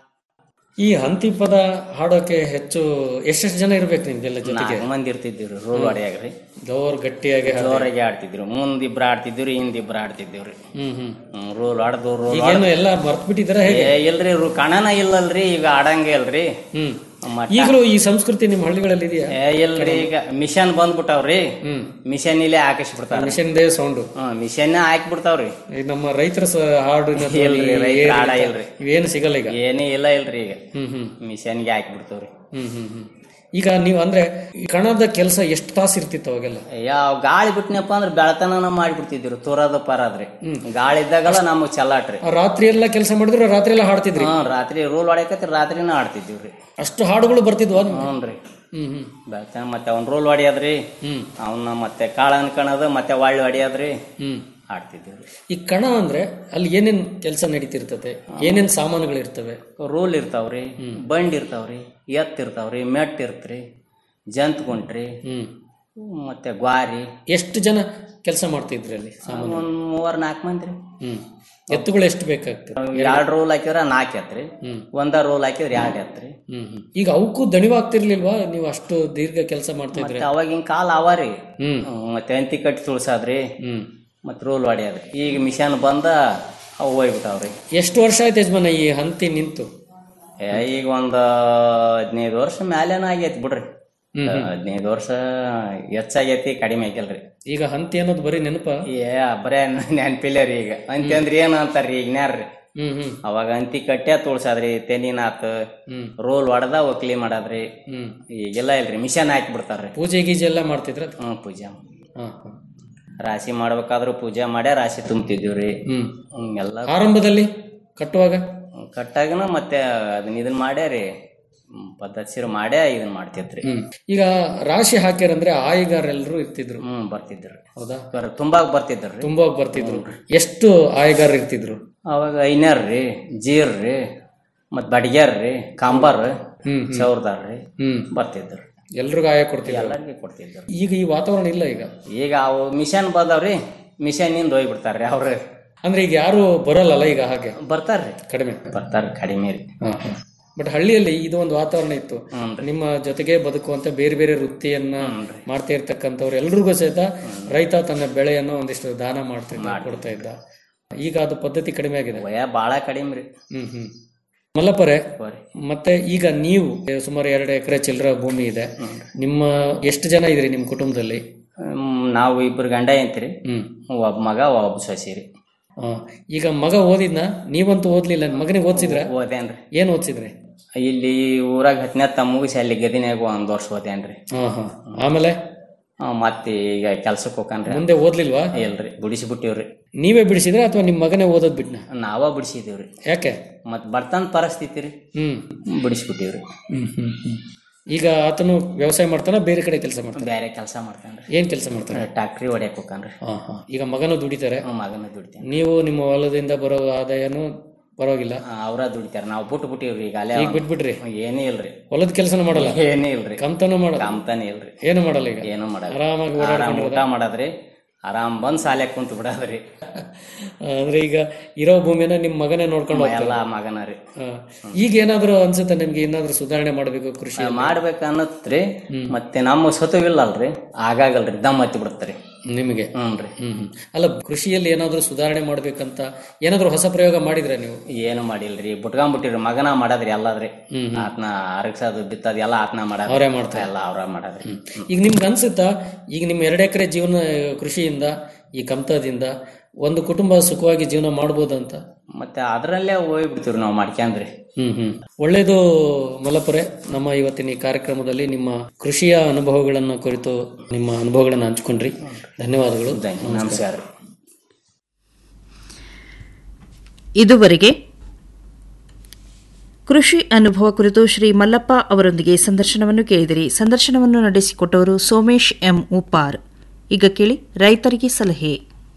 ಈ ಹಂತಿ ಪದ ಹಾಡೋಕೆ ಹೆಚ್ಚು ಎಷ್ಟೆಷ್ಟು ಜನ ಇರ್ಬೇಕು ನಿಮ್ಗೆಲ್ಲ ಜೊತೆಗೆ ನಾಲ್ಕು ಮಂದಿ ಇರ್ತಿದ್ದೀವ್ರಿ ರೋಲ್ ಹೊಡ್ಯಾಗ್ರಿ ಜೋರ್ ಗಟ್ಟಿಯಾಗಿ ಹಾಡ್ತಾರೆ. ಜೋರಾಗಿ ಆಡ್ತಿದ್ರು ಮುಂದ್ ಇಬ್ರು ಆಡ್ತಿದ್ವಿ ಹಿಂದ್ ಇಬ್ರು ಆಡ್ತಿದ್ದೀವ್ರಿ ಹ್ಮ್ ಹ್ಮ್ ಹ್ಮ್ ರೋಲ್ ಆಡ್ದು ರೋಲ್ ಈಗೇನು ಎಲ್ಲ ಮರ್ತ್ ಬಿಟ್ಟಿದಾರ ಹೇಗೆ ಏ ಇಲ್ರಿ ರು- ಕಣನ ಇಲ್ಲಲ್ರಿ ಈಗ ಆಡಂಗೆ ಇಲ್ರಿ ಹ್ಮ್ ಮಟ್ಟ- ಈಗಲೂ ಈ ಸಂಸ್ಕೃತಿ ನಿಮ್ಮ ಹಳ್ಳಿಗಳಲ್ಲಿ ಇದೆಯಾ ಏ ಇಲ್ರಿ ಈಗ ಮಿಷನ್ ಬಂದ್ಬಿಟ್ಟಾವ್ರಿ ಹ್ಮ್ ಮಿಷನ್ ಇಲ್ಲೇ ಹಾಕಿಸ್ಬಿಡ್ತಾರ ಮಿಷನ್ ದೇ ಸೌಂಡು ಹ್ಮ್ ಮಿಷನ್ ಹಾಕ್ಬಿಡ್ತಾವ್ರಿ ಈ ನಮ್ಮ ರೈತರ ಸ- ಹಾಡಿನ ಧ್ವನಿ, ಇಲ್ರಿ ರೈತರ ಏನ್ ಆಡ ಇರ್ತಾವ? ಇಲ್ರಿ ಇವೇನು ಸಿಗಲ್ಲ ಈಗ ಏನೇ ಇಲ್ಲ ಇಲ್ರಿ ಈಗ ಹ್ಮ್ ಹ್ಮ್ ಮಿಷನ್ಗೆ ಹಾಕ್ಬಿಡ್ತಾವ್ರಿ ಹ್ಮ್ ಹ್ಮ್ ಹ್ಮ್ ಈಗ ನೀವು ಅಂದ್ರೆ ಈ ಕಣದ ಕೆಲಸ ಎಷ್ಟು ತಾಸು ಇರ್ತಿತ್ತು ಅವಾಗೆಲ್ಲ ಯಾವ ಗಾಳಿ ಬಿಟ್ನಪ್ಪ ಅಂದ್ರೆ ಬೆಳತನ ಮಾಡಿಬಿಡ್ತಿದ್ರು ತುರದ ಪರಾದ್ರಿ ಗಾಳಿ ಇದ್ದಾಗಲ್ಲ ನಮಗ್ ಚಲ್ಲಾಟ್ರಿ ಆ ರಾತ್ರಿ ಎಲ್ಲ ಕೆಲಸ ಮಾಡಿದ್ರೆ ರಾತ್ರಿ ಎಲ್ಲ ಹಾಡ್ತಿದ್ರಿ ಹ್ಮ್ ರಾತ್ರಿ ರೂಲ್ ಹೊಡ್ಯಾಕತ್ರಿ ರಾತ್ರಿನ ಆಡ್ತಿದ್ದೀವ್ರಿ ಅಷ್ಟು ಹಾಡುಗಳು ಬರ್ತಿದ್ವಾ ಹ್ಞೂನ್ರಿ ಹ್ಮ್ ಹ್ಮ್ ಬೆಳತನ ಮತ್ತೆ ಅವ್ನ ರೋಲ್ ಹೊಡಿಯೋದ್ರಿ ಹ್ಮ್ ಅವನ್ನ ಮತ್ತೆ ಕಾಳ ಅನ್ಕಣದು ಮತ್ತೆ ಒಳ್ಳೆ ಹೊಡಿಯೋದ್ರಿ ಹ್ಮ್ ಆಡ್ತಿದ್ದೀವ್ರಿ ಈ ಕಣ ಅಂದ್ರೆ ಅಲ್ಲಿ ಏನೇನ್ ಕೆಲಸ ನಡೀತಿರ್ತದೆ ಏನೇನ್ ಸಾಮಾನುಗಳು ಇರ್ತವೆ ರೂಲ್ ಇರ್ತಾವ್ರಿ ಬಂಡ್ ಇರ್ತಾವ್ರಿ ಎತ್ ಇರ್ತಾವ್ರಿ ಮೆಟ್ ಇರ್ತ್ರಿ ಜಂತ್ ಕುಂಟ್ರಿ ಹ್ಮ್ ಮತ್ತೆ ಗ್ವಾರಿ ಎಷ್ಟು ಜನ ಕೆಲಸ ಮಾಡ್ತಿದ್ರಿ ಅಲ್ಲಿ ಸಾಮಾನು ಒಂದ್ ಮೂವರ್ ನಾಲ್ಕು ಮಂದಿ ರೀ ಹ್ಮ್ ಎತ್ತುಗಳು ಎಷ್ಟು ಬೇಕಾಗ್ತದೆ ಎರಡ್ ರೋಲ್ ಹಾಕಿದ್ರ ನಾಲ್ಕು ಎತ್ರಿ ಹ್ಮ್. ಒಂದ ರೋಲ್ ಹಾಕಿದ್ರ ಎರಡ್ ಎತ್ರಿ ಹ್ಮ್ ಹ್ಮ್. ಈಗ ಅವಕ್ಕೂ ದಣಿವಾಗ್ತಿರ್ಲಿಲ್ವಾ ನೀವು ಅಷ್ಟು ದೀರ್ಘ ಕೆಲಸ ಮಾಡ್ತಾ ಇದ್ರಿ ಮತ್ತೆ ಅವಾಗಿನ ಕಾಲ ಅವಾರಿ ಹ್ಮ್ ಹ್ಮ್, ಮತ್ತೆ ಅಂತಿ ಕಟ್ಟಿ ತುಳ್ಸಾದ್ರಿ ಹ್ಮ್ ಮತ್ತೆ ರೋಲ್ ಹೊಡ್ಯಾದ್ರಿ ಈಗ ಮಿಷನ್ ಬಂದ ಅವು ಹೋಗ್ಬಿಟ್ಟಾವ್ರಿ ಎಷ್ಟು ವರ್ಷ ಆಯ್ತು ಯಜಮಾನ ಈ ಹಂತಿ ನಿಂತು ಏ ಈಗ ಒಂದ್ ಹದಿನೈದು ವರ್ಷ ಮ್ಯಾಲೇನ ಆಗೈತಿ ಬಿಡ್ರಿ ಹ್ಮ್, ಹ್ಮ್. ಹದಿನೈದು ವರ್ಷ ಹೆಚ್ಚಾಗೈತಿ ಕಡಿಮೆ ಆಗಿಲ್ರಿ ಈಗ ಹಂತಿ ಅನ್ನೋದು ಬರೀ ನೆನಪ ಏ ಬರೇ ನೆನ್ಪಿಲ್ಲ ರೀ ಈಗ ಅಂತಿ ಅಂದ್ರ ಏನ್ ಅಂತಾರ್ರಿ ಈಗ ನ್ಯಾರ್ರಿ ಹ್ಮ್ ಹ್ಮ್ ಅವಾಗ ಅಂತಿ ಕಟ್ಟೆ ತುಳ್ಸಾದ್ರಿ ತೆನಿನಾತ್ ಹ್ಮ್ ರೋಲ್ ಹೊಡೆದ ಒಕ್ಲಿ ಮಾಡದ್ರಿ ಹ್ಮ್ ಈಗೆಲ್ಲ ಇಲ್ರಿ ಮಿಷನ್ ಹಾಕಿ ಬಿಡ್ತಾರ್ರಿ ಪೂಜೆ ಗೀಜೆ ಎಲ್ಲ ಮಾಡ್ತಿದ್ರ ಹ್ಮ್ ಪೂಜೆ ಹಾ ಹಾ ರಾಶಿ ಮಾಡ್ಬೇಕಾದ್ರೂ ಪೂಜೆ ಮಾಡೇ ರಾಶಿ ತುಂಬ್ತಿದ್ದೀವ್ರಿ ಹ್ಮ್ ಹ್ಮ್ ಎಲ್ಲ ಆರಂಭದಲ್ಲಿ ಕಟ್ಟುವಾಗ ಕಟ್ಟಾಗನ ಮತ್ತೆ ಅದನ್ನ ಇದನ್ ಮಾಡ್ಯಾರಿ ಹ್ಮ್, ಪದ್ಧತಿ ಮಾಡೇ ಇದನ್ ಮಾಡ್ತಿದ್ರಿ ಹ್ಮ್ ಈಗ ರಾಶಿ ಹಾಕ್ಯಾರಂದ್ರೆ ಆಯಗಾರೆಲ್ಲರೂ ಇರ್ತಿದ್ರು ಹ್ಮ್ ಬರ್ತಿದ್ರು ಹೌದಾ ತುಂಬಾಗ್ ಬರ್ತಿದ್ರಿ ತುಂಬಾ ಬರ್ತಿದ್ರು ಎಷ್ಟು ಆಯಗಾರ ಇರ್ತಿದ್ರು ಅವಾಗ ಐನ್ಯಾರ್ ರೀ ಜೀರ್ ರೀ ಮತ್ ಬಡಿಗ್ಯಾರ್ ರೀ ಕಾಂಬಾರ್ ಹ್ಮ್, ಹ್ಮ್. ಚೌರ್ದಾರ್ ರೀ ಹ್ಮ್ ಬರ್ತಿದ್ರು ಎಲ್ರಿಗೂ ಆಯ ಕೊಡ್ತಿದ್ರು ಎಲ್ಲರಿಗೆ ಕೊಡ್ತಿದ್ರು ಈಗ ಈ ವಾತಾವರಣ ಇಲ್ಲ ಈಗ ಈಗ ಅವು ಮಿಷನ್ ಬಂದವ್ರಿ ಮಿಷನ್ ಇಂದ ಹೋಗ್ಬಿಡ್ತಾರ್ರಿ ಅವ್ರು ಅಂದ್ರೆ ಈಗ ಯಾರು ಬರಲ್ಲಲ್ಲ ಈಗ ಹಾಗೆ ಬರ್ತಾರ್ರಿ ಕಡಿಮೆ ಬರ್ತಾರ ಕಡಿಮೆ ರೀ ಬಟ್ ಹಳ್ಳಿಯಲ್ಲಿ ಇದು ಒಂದು ವಾತಾವರಣ ಇತ್ತು ನಿಮ್ಮ ಜೊತೆಗೆ ಬದುಕುವಂತ ಬೇರೆ ಬೇರೆ ವೃತ್ತಿಯನ್ನ ಮಾಡ್ತಾ ಇರ್ತಕ್ಕಂಥವ್ರು ಎಲ್ರಿಗೂ ಸಹಿತ ರೈತ ತನ್ನ ಬೆಳೆಯನ್ನು ಒಂದಿಷ್ಟು ದಾನ ಮಾಡ್ತಾ ಇದ್ದ ಕೊಡ್ತಾ ಇದ್ದ ಈಗ ಅದು ಪದ್ಧತಿ ಕಡಿಮೆ ಆಗಿದೆ ವಯ ಬಾಳ ಕಡಿಮೆ ರೀ ಹ್ಮ್ ಹ್ಮ್ ಮಲ್ಲಪರೆ ಮತ್ತೆ ಈಗ ನೀವು ಸುಮಾರು ಎರಡು ಎಕರೆ ಚಿಲ್ಲರ ಭೂಮಿ ಇದೆ ನಿಮ್ಮ ಎಷ್ಟು ಜನ ಇದ್ರಿ ನಿಮ್ಮ ಕುಟುಂಬದಲ್ಲಿ ಹ್ಮ್, ನಾವು ಇಬ್ರು ಗಂಡ ಐತ್ರಿ ಒಬ್ಬ ಮಗ ಒಬ್ಬ ಸೊಸಿ ರೀ ಆ, ಈಗ ಮಗ ಓದಿದ್ನ ನೀವಂತೂ ಓದ್ಲಿಲ್ಲ ಮಗನಿಗೆ ಓದ್ಸಿದ್ರ ಓದೇನ್ರಿ ಏನ್ ಓದ್ಸಿದ್ರಿ ಇಲ್ಲಿ ಊರಾಗ ಹತ್ತನೇ ಮುಗಿಸಿ ಅಲ್ಲಿ ಗದಿನಾಗ ಒಂದ್ ವರ್ಷ ಓದೇನ್ರಿ ಹಾ ಹಾ ಆಮೇಲೆ ಆ, ಮತ್ತೆ ಈಗ ಕೆಲ್ಸಕ್ಕೆ ಹೋಗನ್ರಿ ಮುಂದೆ ಓದ್ಲಿಲ್ವಾ ಇಲ್ರಿ ಬಿಡಿಸಿ ಬಿಟ್ಟಿವ್ರಿ ನೀವೇ ಬಿಡಿಸಿದ್ರೆ ಅಥವಾ ನಿಮ್ಮ ಮಗನೇ ಓದೋದ್ ಬಿಟ್ನ ನಾವ ಬಿಡಿಸಿದೀವ್ರಿ ಯಾಕೆ ಮತ್ ಬರ್ತಂದ ಪರಿಸ್ಥಿತಿ ರೀ ಹ್ಮ್ ಬಿಡಿಸ್ಬಿಟ್ಟಿವ್ರಿ ಹ್ಮ್ ಹ್ಮ್ ಹ್ಮ್ ಈಗ ಆತನು ವ್ಯವಸಾಯ ಮಾಡ್ತಾನ ಬೇರೆ ಕಡೆ ಕೆಲಸ ಮಾಡ್ತಾನೆ ಬೇರೆ ಕೆಲಸ ಮಾಡ್ತಾನ್ರಿ ಏನ್ ಕೆಲಸ ಮಾಡ್ತಾನೆ ಟ್ಯಾಕ್ಟ್ರಿ ಹೊಡ್ಯಾಕ್ ಹೋಗ್ತಾನ್ರಿ ಹಾ ಹಾ ಈಗ ಮಗನು ದುಡಿತಾರೆ ಮಗನ ದುಡಿತಾನೆ ನೀವು ನಿಮ್ಮ ಹೊಲದಿಂದ ಬರೋ ಆದಾಯನು ಪರವಾಗಿಲ್ಲ ಅವ್ರ ದುಡಿತಾರ ನಾವು ಬಿಟ್ಟು ಬಿಟ್ಟಿವ್ರಿ ಈಗ ಅಲ್ಲೇ ಈಗ ಬಿಟ್ಬಿಟ್ರಿ ಏನೇ ಇಲ್ರಿ ಹೊಲದ ಕೆಲಸನ ಮಾಡಲ್ಲ ಏನೇ ಇಲ್ರಿ ಕಂತನೂ ಮಾಡಲ್ಲ ಕಾಮ್ತಾನೆ ಇಲ್ರಿ ಏನು ಮಾಡಲ್ಲ ಈಗ ಏನು ಮಾಡಲ್ಲ ಆರಾಮಾಗಿ ಆರಾಮ್ ಓಡಾಡ್ಕೊಂಡಿರೋದ? ಊಟ ಮಾಡದ್ರಿ ಆರಾಮ್ ಬಂದ್ ಸಾಲ್ಯಾಗ ಕುಂತ ಬಿಡದ್ರಿ ಅಂದ್ರೆ ಈಗ ಇರೋ ಭೂಮಿನ ನಿಮ್ ಮಗನೇ ನೋಡ್ಕೊಂಡು ಎಲ್ಲ ಹೋಗ್ತಾರೆ ಮಗನ ರೀ ಹಾ. ಈಗ ಏನಾದ್ರು ಅನ್ಸುತ್ತೆ ನಿಮ್ಗೆ ಏನಾದ್ರು ಸುಧಾರಣೆ ಮಾಡ್ಬೇಕು ಕೃಷಿ ಮಾಡ್ಬೇಕ ಅನ್ನತ್ರಿ ಮತ್ತೆ ನಮ್ಮ ಸತುವಿಲ್ಲ ಅಲ್ರಿ ಆಗಾಗಲ್ರಿ ದಮ್ ಹತ್ತಿ ಬಿಡ್ತಾರಿ ನಿಮಗೆ ಹ್ಞೂನ್ರಿ ಹ್ಮ್ ಹ್ಮ್ ಅಲ್ಲ ಕೃಷಿಯಲ್ಲಿ ಏನಾದ್ರು ಸುಧಾರಣೆ ಮಾಡ್ಬೇಕಂತ ಏನಾದ್ರು ಹೊಸ ಪ್ರಯೋಗ ಮಾಡಿದ್ರೆ ನೀವು ಏನು ಮಾಡಿಲ್ರಿ ಬಿಟ್ಕೊಂಡ್ಬಿಟ್ಟಿರಿ ಮಗನ ಮಾಡದ್ರಿ ಎಲ್ಲದ್ರಿ ಹ್ಮ್ ಹ್ಮ್. ಆತ್ನ ಅರಗ್ಸೋದು ಬಿತ್ತದ ಎಲ್ಲ ಆತ್ನ ಮಾಡದ ಅವ್ರೇ ಮಾಡ್ತಾರೆ. ಎಲ್ಲ ಅವ್ರ ಮಾಡದ್ರಿ ಈಗ ನಿಮ್ಗೆ ಅನ್ಸುತ್ತಾ ಈಗ ನಿಮ್ಮ ಎರಡು ಎಕರೆ ಜೀವನ ಕೃಷಿಯಿಂದ ಈ ಕಮ್ತದಿಂದ ಒಂದು ಕುಟುಂಬ ಸುಖವಾಗಿ ಜೀವನ ಮಾಡ್ಬೋದಂತ ಮತ್ತೆ ಅದ್ರಲ್ಲೇ ಹೋಗ್ಬಿಡ್ತೀವ್ರಿ ನಾವು ಮಾಡ್ಕ್ಯಾಂದ್ರಿ ಹ್ಮ್ ಹ್ಮ್ ಒಳ್ಳೇದು ಮಲಪುರೆ ನಮ್ಮ ಇವತ್ತಿನ ಈ ಕಾರ್ಯಕ್ರಮದಲ್ಲಿ ನಿಮ್ಮ ಕೃಷಿಯ ಅನುಭವಗಳನ್ನು ಕುರಿತು ನಿಮ್ಮ ಅನುಭವಗಳನ್ನು ಹಂಚ್ಕೊಂಡ್ರಿ ಧನ್ಯವಾದಗಳು ನಮಸ್ಕಾರ ಇದುವರೆಗೆ ಕೃಷಿ ಅನುಭವ ಕುರಿತು ಶ್ರೀ ಮಲ್ಲಪ್ಪ ಅವರೊಂದಿಗೆ ಸಂದರ್ಶನವನ್ನು ಕೇಳಿದಿರಿ ಸಂದರ್ಶನವನ್ನು ನಡೆಸಿಕೊಟ್ಟವರು ಸೋಮೇಶ್ ಎಂ ಉಪ್ಪಾರ್ ಈಗ ಕೇಳಿ ರೈತರಿಗೆ ಸಲಹೆ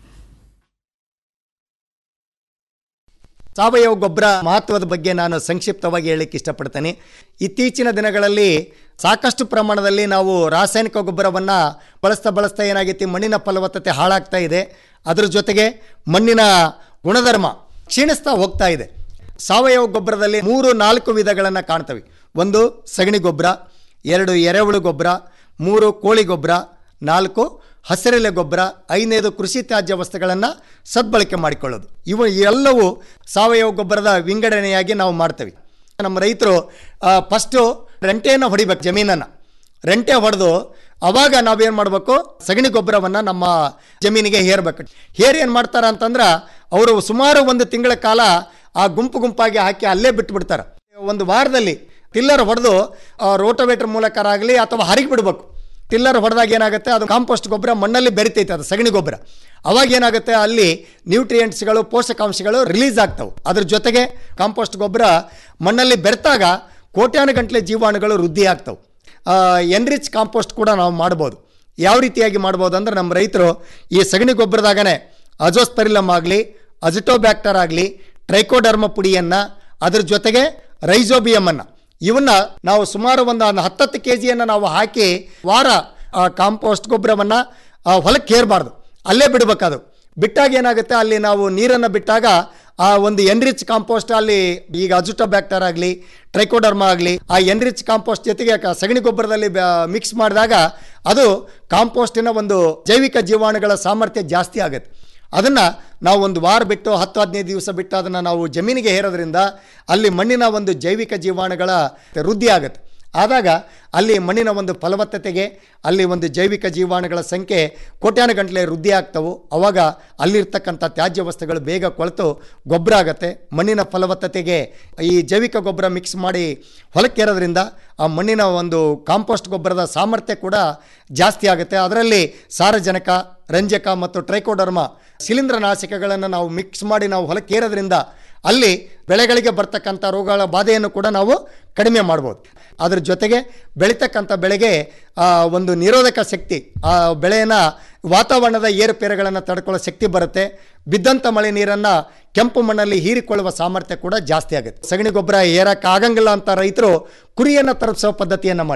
ಸಾವಯವ ಗೊಬ್ಬರ ಮಹತ್ವದ ಬಗ್ಗೆ ನಾನು ಸಂಕ್ಷಿಪ್ತವಾಗಿ ಹೇಳಲಿಕ್ಕೆ ಇಷ್ಟಪಡ್ತೇನೆ ಇತ್ತೀಚಿನ ದಿನಗಳಲ್ಲಿ ಸಾಕಷ್ಟು ಪ್ರಮಾಣದಲ್ಲಿ ನಾವು ರಾಸಾಯನಿಕ ಗೊಬ್ಬರವನ್ನು ಬಳಸ್ತಾ ಬಳಸ್ತಾ ಏನಾಗೈತಿ ಮಣ್ಣಿನ ಫಲವತ್ತತೆ ಹಾಳಾಗ್ತಾ ಇದೆ ಅದರ ಜೊತೆಗೆ ಮಣ್ಣಿನ ಗುಣಧರ್ಮ ಕ್ಷೀಣಿಸ್ತಾ ಹೋಗ್ತಾ ಇದೆ ಸಾವಯವ ಗೊಬ್ಬರದಲ್ಲಿ ಮೂರು ನಾಲ್ಕು ವಿಧಗಳನ್ನು ಕಾಣ್ತವೆ ಒಂದು ಸಗಣಿ ಗೊಬ್ಬರ ಎರಡು ಎರೆಹುಳು ಗೊಬ್ಬರ ಮೂರು ಕೋಳಿ ಗೊಬ್ಬರ ನಾಲ್ಕು ಹಸಿರೆಲೆ ಗೊಬ್ಬರ ಐದನೇದು ಕೃಷಿ ತ್ಯಾಜ್ಯ ವಸ್ತುಗಳನ್ನು ಸದ್ಬಳಕೆ ಮಾಡಿಕೊಳ್ಳೋದು ಇವು ಎಲ್ಲವೂ ಸಾವಯವ ಗೊಬ್ಬರದ ವಿಂಗಡಣೆಯಾಗಿ ನಾವು ಮಾಡ್ತೇವೆ ನಮ್ಮ ರೈತರು ಫಸ್ಟು ರೆಂಟೆಯನ್ನು ಹೊಡಿಬೇಕು ಜಮೀನನ್ನು ರೆಂಟೆ ಹೊಡೆದು ಅವಾಗ ನಾವೇನು ಮಾಡಬೇಕು ಸಗಣಿ ಗೊಬ್ಬರವನ್ನು ನಮ್ಮ ಜಮೀನಿಗೆ ಹೇರಬೇಕು ಹೇರಿ ಏನು ಮಾಡ್ತಾರೆ ಅಂತಂದ್ರೆ ಅವರು ಸುಮಾರು ಒಂದು ತಿಂಗಳ ಕಾಲ ಆ ಗುಂಪು ಗುಂಪಾಗಿ ಹಾಕಿ ಅಲ್ಲೇ ಬಿಟ್ಬಿಡ್ತಾರೆ ಒಂದು ವಾರದಲ್ಲಿ ಟಿಲ್ಲರ್ ಹೊಡೆದು ರೋಟೋವೇಟರ್ ಮೂಲಕರಾಗಲಿ ಅಥವಾ ಹರಿಗಿ ಬಿಡಬೇಕು ಟಿಲ್ಲರ್ ಹೊಡೆದಾಗ ಏನಾಗುತ್ತೆ ಅದು ಕಾಂಪೋಸ್ಟ್ ಗೊಬ್ಬರ ಮಣ್ಣಲ್ಲಿ ಬೆರಿತೈತೆ ಅದು ಸಗಣಿ ಗೊಬ್ಬರ ಅವಾಗ ಏನಾಗುತ್ತೆ ಅಲ್ಲಿ ನ್ಯೂಟ್ರಿಯೆಂಟ್ಸ್ಗಳು ಪೋಷಕಾಂಶಗಳು ರಿಲೀಸ್ ಆಗ್ತವೆ ಅದ್ರ ಜೊತೆಗೆ ಕಾಂಪೋಸ್ಟ್ ಗೊಬ್ಬರ ಮಣ್ಣಲ್ಲಿ ಬೆರೆತಾಗ ಕೋಟ್ಯಾನು ಗಂಟಲೆ ಜೀವಾಣುಗಳು ವೃದ್ಧಿ ಆಗ್ತವೆ ಎನ್ರಿಚ್ ಕಾಂಪೋಸ್ಟ್ ಕೂಡ ನಾವು ಮಾಡ್ಬೋದು ಯಾವ ರೀತಿಯಾಗಿ ಮಾಡ್ಬೋದು ಅಂದ್ರೆ ನಮ್ಮ ರೈತರು ಈ ಸಗಣಿ ಗೊಬ್ಬರದಾಗನೇ ಅಜೋಸ್ಪೆರಿಲಮ್ ಆಗಲಿ ಅಜಿಟೋಬ್ಯಾಕ್ಟರ್ ಆಗಲಿ ಟ್ರೈಕೋಡರ್ಮ ಪುಡಿಯನ್ನು ಅದ್ರ ಜೊತೆಗೆ ರೈಜೋಬಿಯಮನ್ನು ಇವನ್ನ ನಾವು ಸುಮಾರು ಒಂದು ಹತ್ತತ್ತು ಕೆ ಜಿಯನ್ನು ನಾವು ಹಾಕಿ ವಾರ ಆ ಕಾಂಪೋಸ್ಟ್ ಗೊಬ್ಬರವನ್ನು ಹೊಲಕ್ಕೆ ಹೇರಬಾರ್ದು ಅಲ್ಲೇ ಬಿಡಬೇಕದು ಬಿಟ್ಟಾಗ ಏನಾಗುತ್ತೆ ಅಲ್ಲಿ ನಾವು ನೀರನ್ನು ಬಿಟ್ಟಾಗ ಆ ಒಂದು ಎನ್ರಿಚ್ ಕಾಂಪೋಸ್ಟ್ ಅಲ್ಲಿ ಈಗ ಅಜುಟೋಬ್ಯಾಕ್ಟರ್ ಆಗಲಿ ಟ್ರೈಕೋಡರ್ಮ ಆಗಲಿ ಆ ಎನ್ರಿಚ್ ಕಾಂಪೋಸ್ಟ್ ಜೊತೆಗೆ ಕ- ಸಗಣಿ ಗೊಬ್ಬರದಲ್ಲಿ ಮಿಕ್ಸ್ ಮಾಡಿದಾಗ ಅದು ಕಾಂಪೋಸ್ಟಿನ ಒಂದು ಜೈವಿಕ ಜೀವಾಣುಗಳ ಸಾಮರ್ಥ್ಯ ಜಾಸ್ತಿ ಆಗುತ್ತೆ ಅದನ್ನು ನಾವು ಒಂದು ವಾರ ಬಿಟ್ಟು ಹತ್ತು ಹದಿನೈದು ದಿವಸ ಬಿಟ್ಟು ಅದನ್ನು ನಾವು ಜಮೀನಿಗೆ ಹೇರೋದ್ರಿಂದ ಅಲ್ಲಿ ಮಣ್ಣಿನ ಒಂದು ಜೈವಿಕ ಜೀವಾಣುಗಳ ವೃದ್ಧಿ ಆಗುತ್ತೆ ಆದಾಗ ಅಲ್ಲಿ ಮಣ್ಣಿನ ಒಂದು ಫಲವತ್ತತೆಗೆ ಅಲ್ಲಿ ಒಂದು ಜೈವಿಕ ಜೀವಾಣುಗಳ ಸಂಖ್ಯೆ ಕೋಟ್ಯಾನು ಗಂಟಲೆ ವೃದ್ಧಿ ಆಗ್ತವು ಅವಾಗ ಅಲ್ಲಿರ್ತಕ್ಕಂಥ ತ್ಯಾಜ್ಯ ವಸ್ತುಗಳು ಬೇಗ ಕೊಳೆತು ಗೊಬ್ಬರ ಆಗುತ್ತೆ ಮಣ್ಣಿನ ಫಲವತ್ತತೆಗೆ ಈ ಜೈವಿಕ ಗೊಬ್ಬರ ಮಿಕ್ಸ್ ಮಾಡಿ ಹೊಲಕ್ಕೇರೋದ್ರಿಂದ ಆ ಮಣ್ಣಿನ ಒಂದು ಕಾಂಪೋಸ್ಟ್ ಗೊಬ್ಬರದ ಸಾಮರ್ಥ್ಯ ಕೂಡ ಜಾಸ್ತಿ ಆಗುತ್ತೆ ಅದರಲ್ಲಿ ಸಾರಜನಕ ರಂಜಕ ಮತ್ತು ಟ್ರೈಕೋಡರ್ಮ ಶಿಲೀಂಧ್ರನಾಶಕಗಳನ್ನು ನಾವು ಮಿಕ್ಸ್ ಮಾಡಿ ನಾವು ಹೊಲಕ್ಕೇರೋದ್ರಿಂದ ಅಲ್ಲಿ ಬೆಳೆಗಳಿಗೆ ಬರ್ತಕ್ಕಂಥ ರೋಗಗಳ ಬಾಧೆಯನ್ನು ಕೂಡ ನಾವು ಕಡಿಮೆ ಮಾಡ್ಬೋದು ಅದ್ರ ಜೊತೆಗೆ ಬೆಳೀತಕ್ಕಂಥ ಬೆಳೆಗೆ ಆ, ಒಂದು ನಿರೋಧಕ ಶಕ್ತಿ ಆ ಬೆಳೆಯನ್ನು ವಾತಾವರಣದ ಏರುಪೇರುಗಳನ್ನು ತಡ್ಕೊಳ್ಳೋ ಶಕ್ತಿ ಬರುತ್ತೆ ಬಿದ್ದಂಥ ಮಳೆ ನೀರನ್ನು ಕೆಂಪು ಮಣ್ಣಲ್ಲಿ ಹೀರಿಕೊಳ್ಳುವ ಸಾಮರ್ಥ್ಯ ಕೂಡ ಜಾಸ್ತಿ ಆಗುತ್ತೆ ಸಗಣಿ ಗೊಬ್ಬರ ಏರಕ್ಕೆ ಆಗಂಗಿಲ್ಲ ಅಂತ ರೈತರು ಕುರಿಯನ್ನು ತರಪಿಸೋ ಪದ್ಧತಿಯನ್ನು ಮಾಡಿ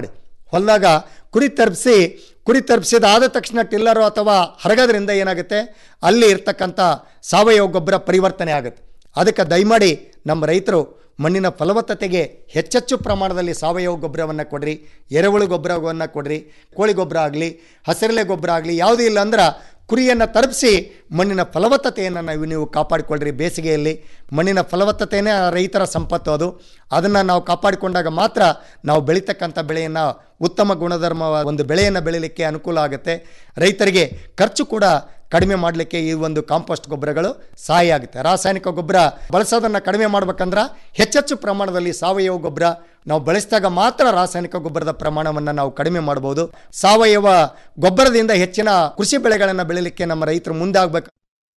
ಹೊಲದಾಗ ಕುರಿ ತರ್ಪಿಸಿ ಕುರಿ ತರ್ಪಿಸಿದ ಆದ ತಕ್ಷಣ ಟಿಲ್ಲರು ಅಥವಾ ಹರಗೋದ್ರಿಂದ ಏನಾಗುತ್ತೆ ಅಲ್ಲಿ ಇರ್ತಕ್ಕಂಥ ಸಾವಯವ ಗೊಬ್ಬರ ಪರಿವರ್ತನೆ ಆಗುತ್ತೆ ಅದಕ್ಕೆ ದಯಮಾಡಿ ನಮ್ಮ ರೈತರು ಮಣ್ಣಿನ ಫಲವತ್ತತೆಗೆ ಹೆಚ್ಚೆಚ್ಚು ಪ್ರಮಾಣದಲ್ಲಿ ಸಾವಯವ ಗೊಬ್ಬರವನ್ನು ಕೊಡ್ರಿ ಎರೆಹುಳು ಗೊಬ್ಬರವನ್ನು ಕೊಡ್ರಿ ಕೋಳಿ ಗೊಬ್ಬರ ಆಗಲಿ ಹಸಿರೆಲೆ ಗೊಬ್ಬರ ಆಗಲಿ ಯಾವುದೂ ಇಲ್ಲ ಅಂದ್ರೆ ಕುರಿಯನ್ನು ತರಪಿಸಿ ಮಣ್ಣಿನ ಫಲವತ್ತತೆಯನ್ನು ನಾವು ನೀವು ಕಾಪಾಡಿಕೊಳ್ಳ್ರಿ ಬೇಸಿಗೆಯಲ್ಲಿ ಮಣ್ಣಿನ ಫಲವತ್ತತೆಯೇ ಆ ರೈತರ ಸಂಪತ್ತು ಅದು ಅದನ್ನು ನಾವು ಕಾಪಾಡಿಕೊಂಡಾಗ ಮಾತ್ರ ನಾವು ಬೆಳೀತಕ್ಕಂಥ ಬೆಳೆಯನ್ನು ಉತ್ತಮ ಗುಣಧರ್ಮ ಒಂದು ಬೆಳೆಯನ್ನು ಬೆಳೀಲಿಕ್ಕೆ ಅನುಕೂಲ ಆಗುತ್ತೆ ರೈತರಿಗೆ ಖರ್ಚು ಕೂಡ ಕಡಿಮೆ ಮಾಡಲಿಕ್ಕೆ ಈ ಒಂದು ಕಾಂಪೋಸ್ಟ್ ಗೊಬ್ಬರಗಳು ಸಹಾಯ ಆಗುತ್ತೆ ರಾಸಾಯನಿಕ ಗೊಬ್ಬರ ಬಳಸೋದನ್ನು ಕಡಿಮೆ ಮಾಡ್ಬೇಕಂದ್ರೆ ಹೆಚ್ಚೆಚ್ಚು ಪ್ರಮಾಣದಲ್ಲಿ ಸಾವಯವ ಗೊಬ್ಬರ ನಾವು ಬಳಸಿದಾಗ ಮಾತ್ರ ರಾಸಾಯನಿಕ ಗೊಬ್ಬರದ ಪ್ರಮಾಣವನ್ನು ನಾವು ಕಡಿಮೆ ಮಾಡಬಹುದು ಸಾವಯವ ಗೊಬ್ಬರದಿಂದ ಹೆಚ್ಚಿನ ಕೃಷಿ ಬೆಳೆಗಳನ್ನು ಬೆಳೀಲಿಕ್ಕೆ ನಮ್ಮ ರೈತರು ಮುಂದಾಗಬೇಕು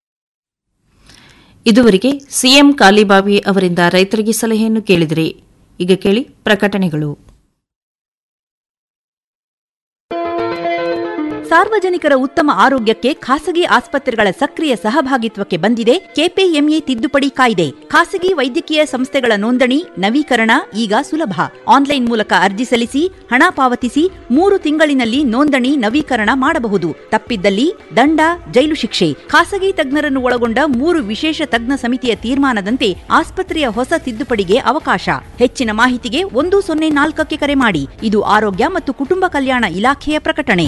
ಇದುವರೆಗೆ ಸಿಎಂ ಕಾಲಿಬಾವಿ ಅವರಿಂದ ರೈತರಿಗೆ ಸಲಹೆಯನ್ನು ಕೇಳಿದಿರಿ ಈಗ ಕೇಳಿ ಪ್ರಕಟಣೆಗಳು ಸಾರ್ವಜನಿಕರ ಉತ್ತಮ ಆರೋಗ್ಯಕ್ಕೆ ಖಾಸಗಿ ಆಸ್ಪತ್ರೆಗಳ ಸಕ್ರಿಯ ಸಹಭಾಗಿತ್ವಕ್ಕೆ ಬಂದಿದೆ ಕೆಪಿಎಂಇ ತಿದ್ದುಪಡಿ ಕಾಯ್ದೆ ಖಾಸಗಿ ವೈದ್ಯಕೀಯ ಸಂಸ್ಥೆಗಳ ನೋಂದಣಿ ನವೀಕರಣ ಈಗ ಸುಲಭ ಆನ್ಲೈನ್ ಮೂಲಕ ಅರ್ಜಿ ಸಲ್ಲಿಸಿ ಹಣ ಪಾವತಿಸಿ ಮೂರು ತಿಂಗಳಿನಲ್ಲಿ ನೋಂದಣಿ ನವೀಕರಣ ಮಾಡಬಹುದು ತಪ್ಪಿದ್ದಲ್ಲಿ ದಂಡ ಜೈಲು ಶಿಕ್ಷೆ ಖಾಸಗಿ ತಜ್ಞರನ್ನು ಒಳಗೊಂಡ ಮೂರು ವಿಶೇಷ ತಜ್ಞ ಸಮಿತಿಯ ತೀರ್ಮಾನದಂತೆ ಆಸ್ಪತ್ರೆಯ ಹೊಸ ತಿದ್ದುಪಡಿಗೆ ಅವಕಾಶ ಹೆಚ್ಚಿನ ಮಾಹಿತಿಗೆ ಒಂದು ಸೊನ್ನೆ ನಾಲ್ಕಕ್ಕೆ ಕರೆ ಮಾಡಿ ಇದು ಆರೋಗ್ಯ ಮತ್ತು ಕುಟುಂಬ ಕಲ್ಯಾಣ ಇಲಾಖೆಯ ಪ್ರಕಟಣೆ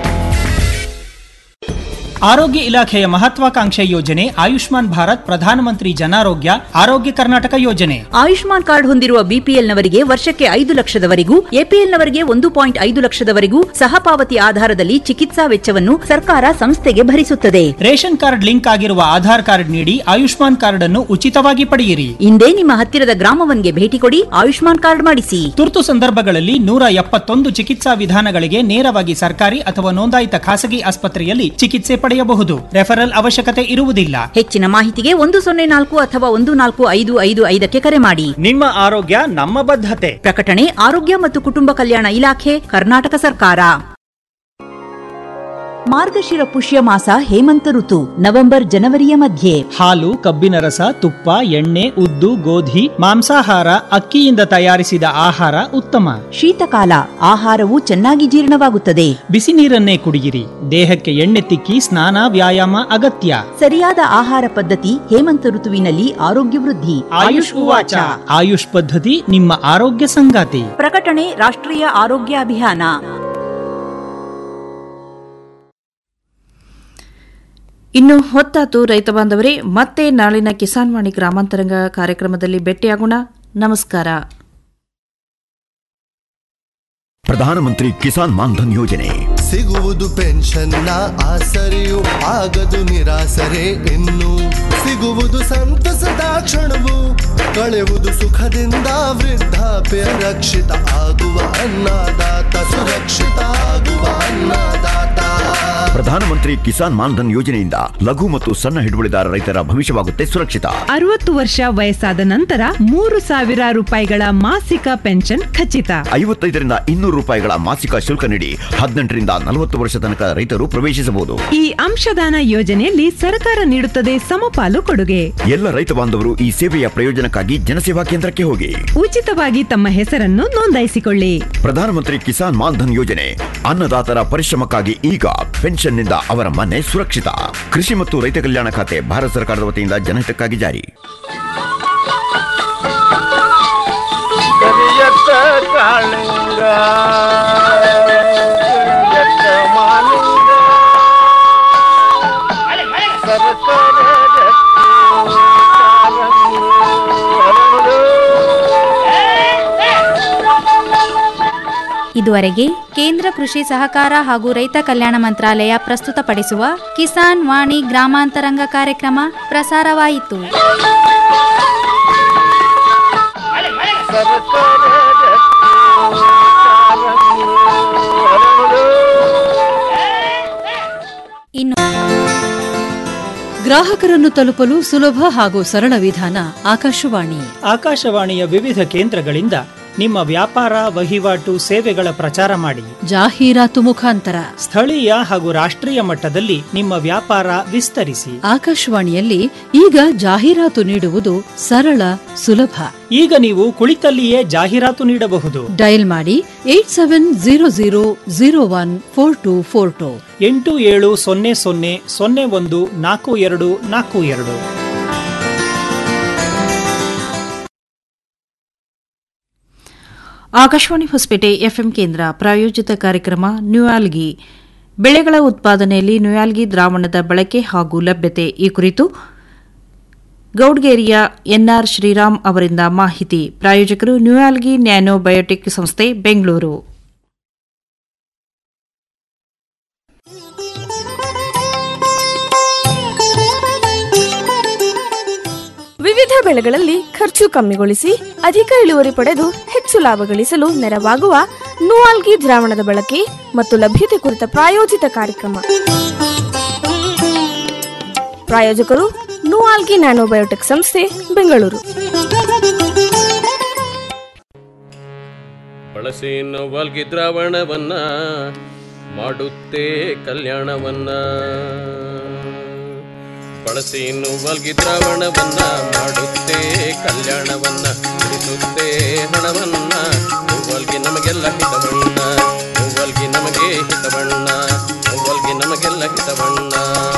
ಆರೋಗ್ಯ ಇಲಾಖೆಯ ಮಹತ್ವಾಕಾಂಕ್ಷೆ ಯೋಜನೆ ಆಯುಷ್ಮಾನ್ ಭಾರತ್ ಪ್ರಧಾನಮಂತ್ರಿ ಜನಾರೋಗ್ಯ ಆರೋಗ್ಯ ಕರ್ನಾಟಕ ಯೋಜನೆ ಆಯುಷ್ಮಾನ್ ಕಾರ್ಡ್ ಹೊಂದಿರುವ ಬಿಪಿಎಲ್ನವರಿಗೆ ವರ್ಷಕ್ಕೆ ಐದು ಲಕ್ಷದವರೆಗೂ ಎಪಿಎಲ್ನವರಿಗೆ ಒಂದು ಪಾಯಿಂಟ್ ಐದು ಲಕ್ಷದವರೆಗೂ ಸಹಪಾವತಿ ಆಧಾರದಲ್ಲಿ ಚಿಕಿತ್ಸಾ ವೆಚ್ಚವನ್ನು ಸರ್ಕಾರ ಸಂಸ್ಥೆಗೆ ಭರಿಸುತ್ತದೆ ರೇಷನ್ ಕಾರ್ಡ್ ಲಿಂಕ್ ಆಗಿರುವ ಆಧಾರ್ ಕಾರ್ಡ್ ನೀಡಿ ಆಯುಷ್ಮಾನ್ ಕಾರ್ಡ್ ಅನ್ನು ಉಚಿತವಾಗಿ ಪಡೆಯಿರಿ ಇಂದೇ ನಿಮ್ಮ ಹತ್ತಿರದ ಗ್ರಾಮವನ್ಗೆ ಭೇಟಿ ಕೊಡಿ ಆಯುಷ್ಮಾನ್ ಕಾರ್ಡ್ ಮಾಡಿಸಿ ತುರ್ತು ಸಂದರ್ಭಗಳಲ್ಲಿ ನೂರ ಎಪ್ಪತ್ತೊಂದು ಚಿಕಿತ್ಸಾ ವಿಧಾನಗಳಿಗೆ ನೇರವಾಗಿ ಸರ್ಕಾರಿ ಅಥವಾ ನೋಂದಾಯಿತ ಖಾಸಗಿ ಆಸ್ಪತ್ರೆಯಲ್ಲಿ ಚಿಕಿತ್ಸೆ ಪಡೆಯಬಹುದು ರೆಫರಲ್ ಅವಶ್ಯಕತೆ ಇರುವುದಿಲ್ಲ ಹೆಚ್ಚಿನ ಮಾಹಿತಿಗೆ ಒಂದು ಸೊನ್ನೆ ನಾಲ್ಕು ಅಥವಾ ಒಂದು ನಾಲ್ಕು ಐದು ಐದು ಐದಕ್ಕೆ ಕರೆ ಮಾಡಿ ನಿಮ್ಮ ಆರೋಗ್ಯ ನಮ್ಮ ಬದ್ಧತೆ ಪ್ರಕಟಣೆ ಆರೋಗ್ಯ ಮತ್ತು ಕುಟುಂಬ ಕಲ್ಯಾಣ ಇಲಾಖೆ ಕರ್ನಾಟಕ ಸರ್ಕಾರ ಮಾರ್ಗಶಿರ ಪುಷ್ಯ ಮಾಸ ಹೇಮಂತ ಋತು ನವೆಂಬರ್ ಜನವರಿಯ ಮಧ್ಯೆ ಹಾಲು ಕಬ್ಬಿನ ರಸ ತುಪ್ಪ ಎಣ್ಣೆ ಉದ್ದು ಗೋಧಿ ಮಾಂಸಾಹಾರ ಅಕ್ಕಿಯಿಂದ ತಯಾರಿಸಿದ ಆಹಾರ ಉತ್ತಮ ಶೀತಕಾಲ ಆಹಾರವು ಚೆನ್ನಾಗಿ ಜೀರ್ಣವಾಗುತ್ತದೆ ಬಿಸಿ ನೀರನ್ನೇ ಕುಡಿಯಿರಿ ದೇಹಕ್ಕೆ ಎಣ್ಣೆ ತಿಕ್ಕಿ ಸ್ನಾನ ವ್ಯಾಯಾಮ ಅಗತ್ಯ ಸರಿಯಾದ ಆಹಾರ ಪದ್ಧತಿ ಹೇಮಂತ ಋತುವಿನಲ್ಲಿ ಆರೋಗ್ಯ ವೃದ್ಧಿ ಆಯುಷ್ ಉವಾಚ ಆಯುಷ್ ಪದ್ಧತಿ ನಿಮ್ಮ ಆರೋಗ್ಯ ಸಂಗಾತಿ ಪ್ರಕಟಣೆ ರಾಷ್ಟ್ರೀಯ ಆರೋಗ್ಯ ಅಭಿಯಾನ ಇನ್ನು ಹೊತ್ತಾತು ರೈತ ಬಾಂಧವರೇ ಮತ್ತೆ ನಾಳಿನ ಕಿಸಾನ್ ವಾಣಿ ಗ್ರಾಮಾಂತರಂಗ ಕಾರ್ಯಕ್ರಮದಲ್ಲಿ ಭೇಟಿಯಾಗೋಣ ನಮಸ್ಕಾರ ಪ್ರಧಾನಮಂತ್ರಿ ಕಿಸಾನ್ ಮಾನ್ಧನ್ ಯೋಜನೆ ಸಿಗುವುದು ಪೆನ್ಷನ್ನ ಆಸರೆಯು ಆಗದು ನಿರಾಸರೆ ಇನ್ನು ಸಿಗುವುದು ಸಂತಸದ ಕ್ಷಣವು ಕಳೆಯುವುದು ಸುಖದಿಂದ ವೃದ್ಧಾಪ್ಯ ರಕ್ಷಿತ ಆಗುವ ಅನ್ನದಾತ ಸುರಕ್ಷಿತ ಆಗುವ ಅನ್ನದಾತ ಪ್ರಧಾನಮಂತ್ರಿ ಕಿಸಾನ್ ಮಾನ್ಧನ್ ಯೋಜನೆಯಿಂದ ಲಘು ಮತ್ತು ಸಣ್ಣ ಹಿಡುವಳಿದಾರ ರೈತರ ಭವಿಷ್ಯವಾಗುತ್ತೆ ಸುರಕ್ಷಿತ ಅರವತ್ತು ವರ್ಷ ವಯಸ್ಸಾದ ನಂತರ ಮೂರು ಸಾವಿರ ರೂಪಾಯಿಗಳ ಮಾಸಿಕ ಪೆನ್ಷನ್ ಖಚಿತ ಐವತ್ತೈದರಿಂದ ಇನ್ನೂರು ರೂಪಾಯಿಗಳ ಮಾಸಿಕ ಶುಲ್ಕ ನೀಡಿ ಹದಿನೆಂಟರಿಂದ ನಲವತ್ತು ವರ್ಷ ತನಕ ರೈತರು ಪ್ರವೇಶಿಸಬಹುದು ಈ ಅಂಶದಾನ ಯೋಜನೆಯಲ್ಲಿ ಸರ್ಕಾರ ನೀಡುತ್ತದೆ ಸಮಪಾಲು ಕೊಡುಗೆ ಎಲ್ಲ ರೈತ ಬಾಂಧವರು ಈ ಸೇವೆಯ ಪ್ರಯೋಜನಕ್ಕಾಗಿ ಜನಸೇವಾ ಕೇಂದ್ರಕ್ಕೆ ಹೋಗಿ ಉಚಿತವಾಗಿ ತಮ್ಮ ಹೆಸರನ್ನು ನೋಂದಾಯಿಸಿಕೊಳ್ಳಿ ಪ್ರಧಾನಮಂತ್ರಿ ಕಿಸಾನ್ ಮಾನ್ಧನ್ ಯೋಜನೆ ಅನ್ನದಾತರ ಪರಿಶ್ರಮಕ್ಕಾಗಿ ಈಗ ಪೆನ್ಷನ್ನಿಂದ ಅವರ ಮನೆ ಸುರಕ್ಷಿತ ಕೃಷಿ ಮತ್ತು ರೈತ ಕಲ್ಯಾಣ ಖಾತೆ ಭಾರತ ಸರ್ಕಾರದ ವತಿಯಿಂದ ಜನಹಿತಕ್ಕಾಗಿ ಜಾರಿ ಕರಿಯತ್ತ ಕಾಳಿಂಗ ಕರಿಯತ್ತ ಮಾಲಿಂಗ ಸರಸರ ಗಟ್ಟಿ ಕಾರಂಗಿ ಹರಡು. ಇದುವರೆಗೆ ಕೇಂದ್ರ ಕೃಷಿ ಸಹಕಾರ ಹಾಗೂ ರೈತ ಕಲ್ಯಾಣ ಮಂತ್ರಾಲಯ ಪ್ರಸ್ತುತಪಡಿಸುವ ಕಿಸಾನ್ ವಾಣಿ ಗ್ರಾಮಾಂತರಂಗ ಕಾರ್ಯಕ್ರಮ ಪ್ರಸಾರವಾಯಿತು ಸರಸರ ಗಟ್ಟಿ ಕಾರಂಗಿ ಹರಡು. ಇನ್ನು ಗ್ರಾಹಕರನ್ನು ತಲುಪಲು ಸುಲಭ ಹಾಗೂ ಸರಳ ವಿಧಾನ ಆಕಾಶವಾಣಿ ಆಕಾಶವಾಣಿಯ ವಿವಿಧ ಕೇಂದ್ರಗಳಿಂದ ನಿಮ್ಮ ವ್ಯಾಪಾರ ವಹಿವಾಟು ಸೇವೆಗಳ ಪ್ರಚಾರ ಮಾಡಿ ಜಾಹೀರಾತು ಮುಖಾಂತರ ಸ್ಥಳೀಯ ಹಾಗೂ ರಾಷ್ಟ್ರೀಯ ಮಟ್ಟದಲ್ಲಿ ನಿಮ್ಮ ವ್ಯಾಪಾರ ವಿಸ್ತರಿಸಿ ಆಕಾಶವಾಣಿಯಲ್ಲಿ ಈಗ ಜಾಹೀರಾತು ನೀಡುವುದು ಸರಳ ಸುಲಭ ಈಗ ನೀವು ಕುಳಿತಲ್ಲಿಯೇ ಜಾಹೀರಾತು ನೀಡಬಹುದು ಡಯಲ್ ಮಾಡಿ eight seven zero zero zero one four two four two ಎಂಟು ಏಳು ಸೊನ್ನೆ ಸೊನ್ನೆ ಸೊನ್ನೆ ಒಂದು ನಾಲ್ಕು ಎರಡು ನಾಲ್ಕು ಎರಡು ಆಕಾಶವಾಣಿ ಹೊಸಪೇಟೆ ಎಫ್ಎಂ ಕೇಂದ್ರ ಪ್ರಾಯೋಜಿತ ಕಾರ್ಯಕ್ರಮ ನ್ಯೂಯಾಲ್ಗಿ ಬೆಳೆಗಳ ಉತ್ಪಾದನೆಯಲ್ಲಿ ನ್ಯೂಯಾಲ್ಗಿ ದ್ರಾವಣದ ಬಳಕೆ ಹಾಗೂ ಲಭ್ಯತೆ ಈ ಕುರಿತು ಗೌಡ್ಗೇರಿಯ ಎನ್ಆರ್ ಶ್ರೀರಾಮ್ ಅವರಿಂದ ಮಾಹಿತಿ ಪ್ರಾಯೋಜಕರು ನ್ಯೂಯಾಲ್ಗಿ ನ್ಯಾನೋ ಬಯೋಟೆಕ್ ಸಂಸ್ಥೆ ಬೆಂಗಳೂರು ವಿವಿಧ ಬೆಳೆಗಳಲ್ಲಿ ಖರ್ಚು ಕಮ್ಮಿಗೊಳಿಸಿ ಅಧಿಕ ಇಳುವರಿ ಪಡೆದು ಹೆಚ್ಚು ಲಾಭ ಗಳಿಸಲು ನೆರವಾಗುವ ನೂಆಲ್ಗಿ ದ್ರಾವಣದ ಬಳಕೆ ಮತ್ತು ಲಭ್ಯತೆ ಕುರಿತ ಪ್ರಾಯೋಜಿತ ಕಾರ್ಯಕ್ರಮ ಪ್ರಾಯೋಜಕರು ನೂಆಲ್ಗಿ ನ್ಯಾನೋಬಯೋಟೆಕ್ ಸಂಸ್ಥೆ ಬೆಂಗಳೂರು ಬಳಸಿ ನೋವಲ್ಗಿ ದ್ರಾವಣವನ್ನ ಮಾಡುತ್ತೆ ಕಲ್ಯಾಣವನ್ನ ಬಳಸಿ ನೋವಲ್ಗಿ ದ್ರಾವಣವನ್ನ ಮಾಡುತ್ತೆ ಕಲ್ಯಾಣವನ್ನ ಉಳಿಸುತ್ತೆ ಹಣವನ್ನ ನೋವಲ್ಗಿ ನಮಗೆಲ್ಲ ಹಿತವಣ್ಣ ನೋವಲ್ಗಿ ನಮಗೆ ಹಿತವಣ್ಣ ನೋವಲ್ಗಿ ನಮಗೆಲ್ಲ ಹಿತವಣ್ಣ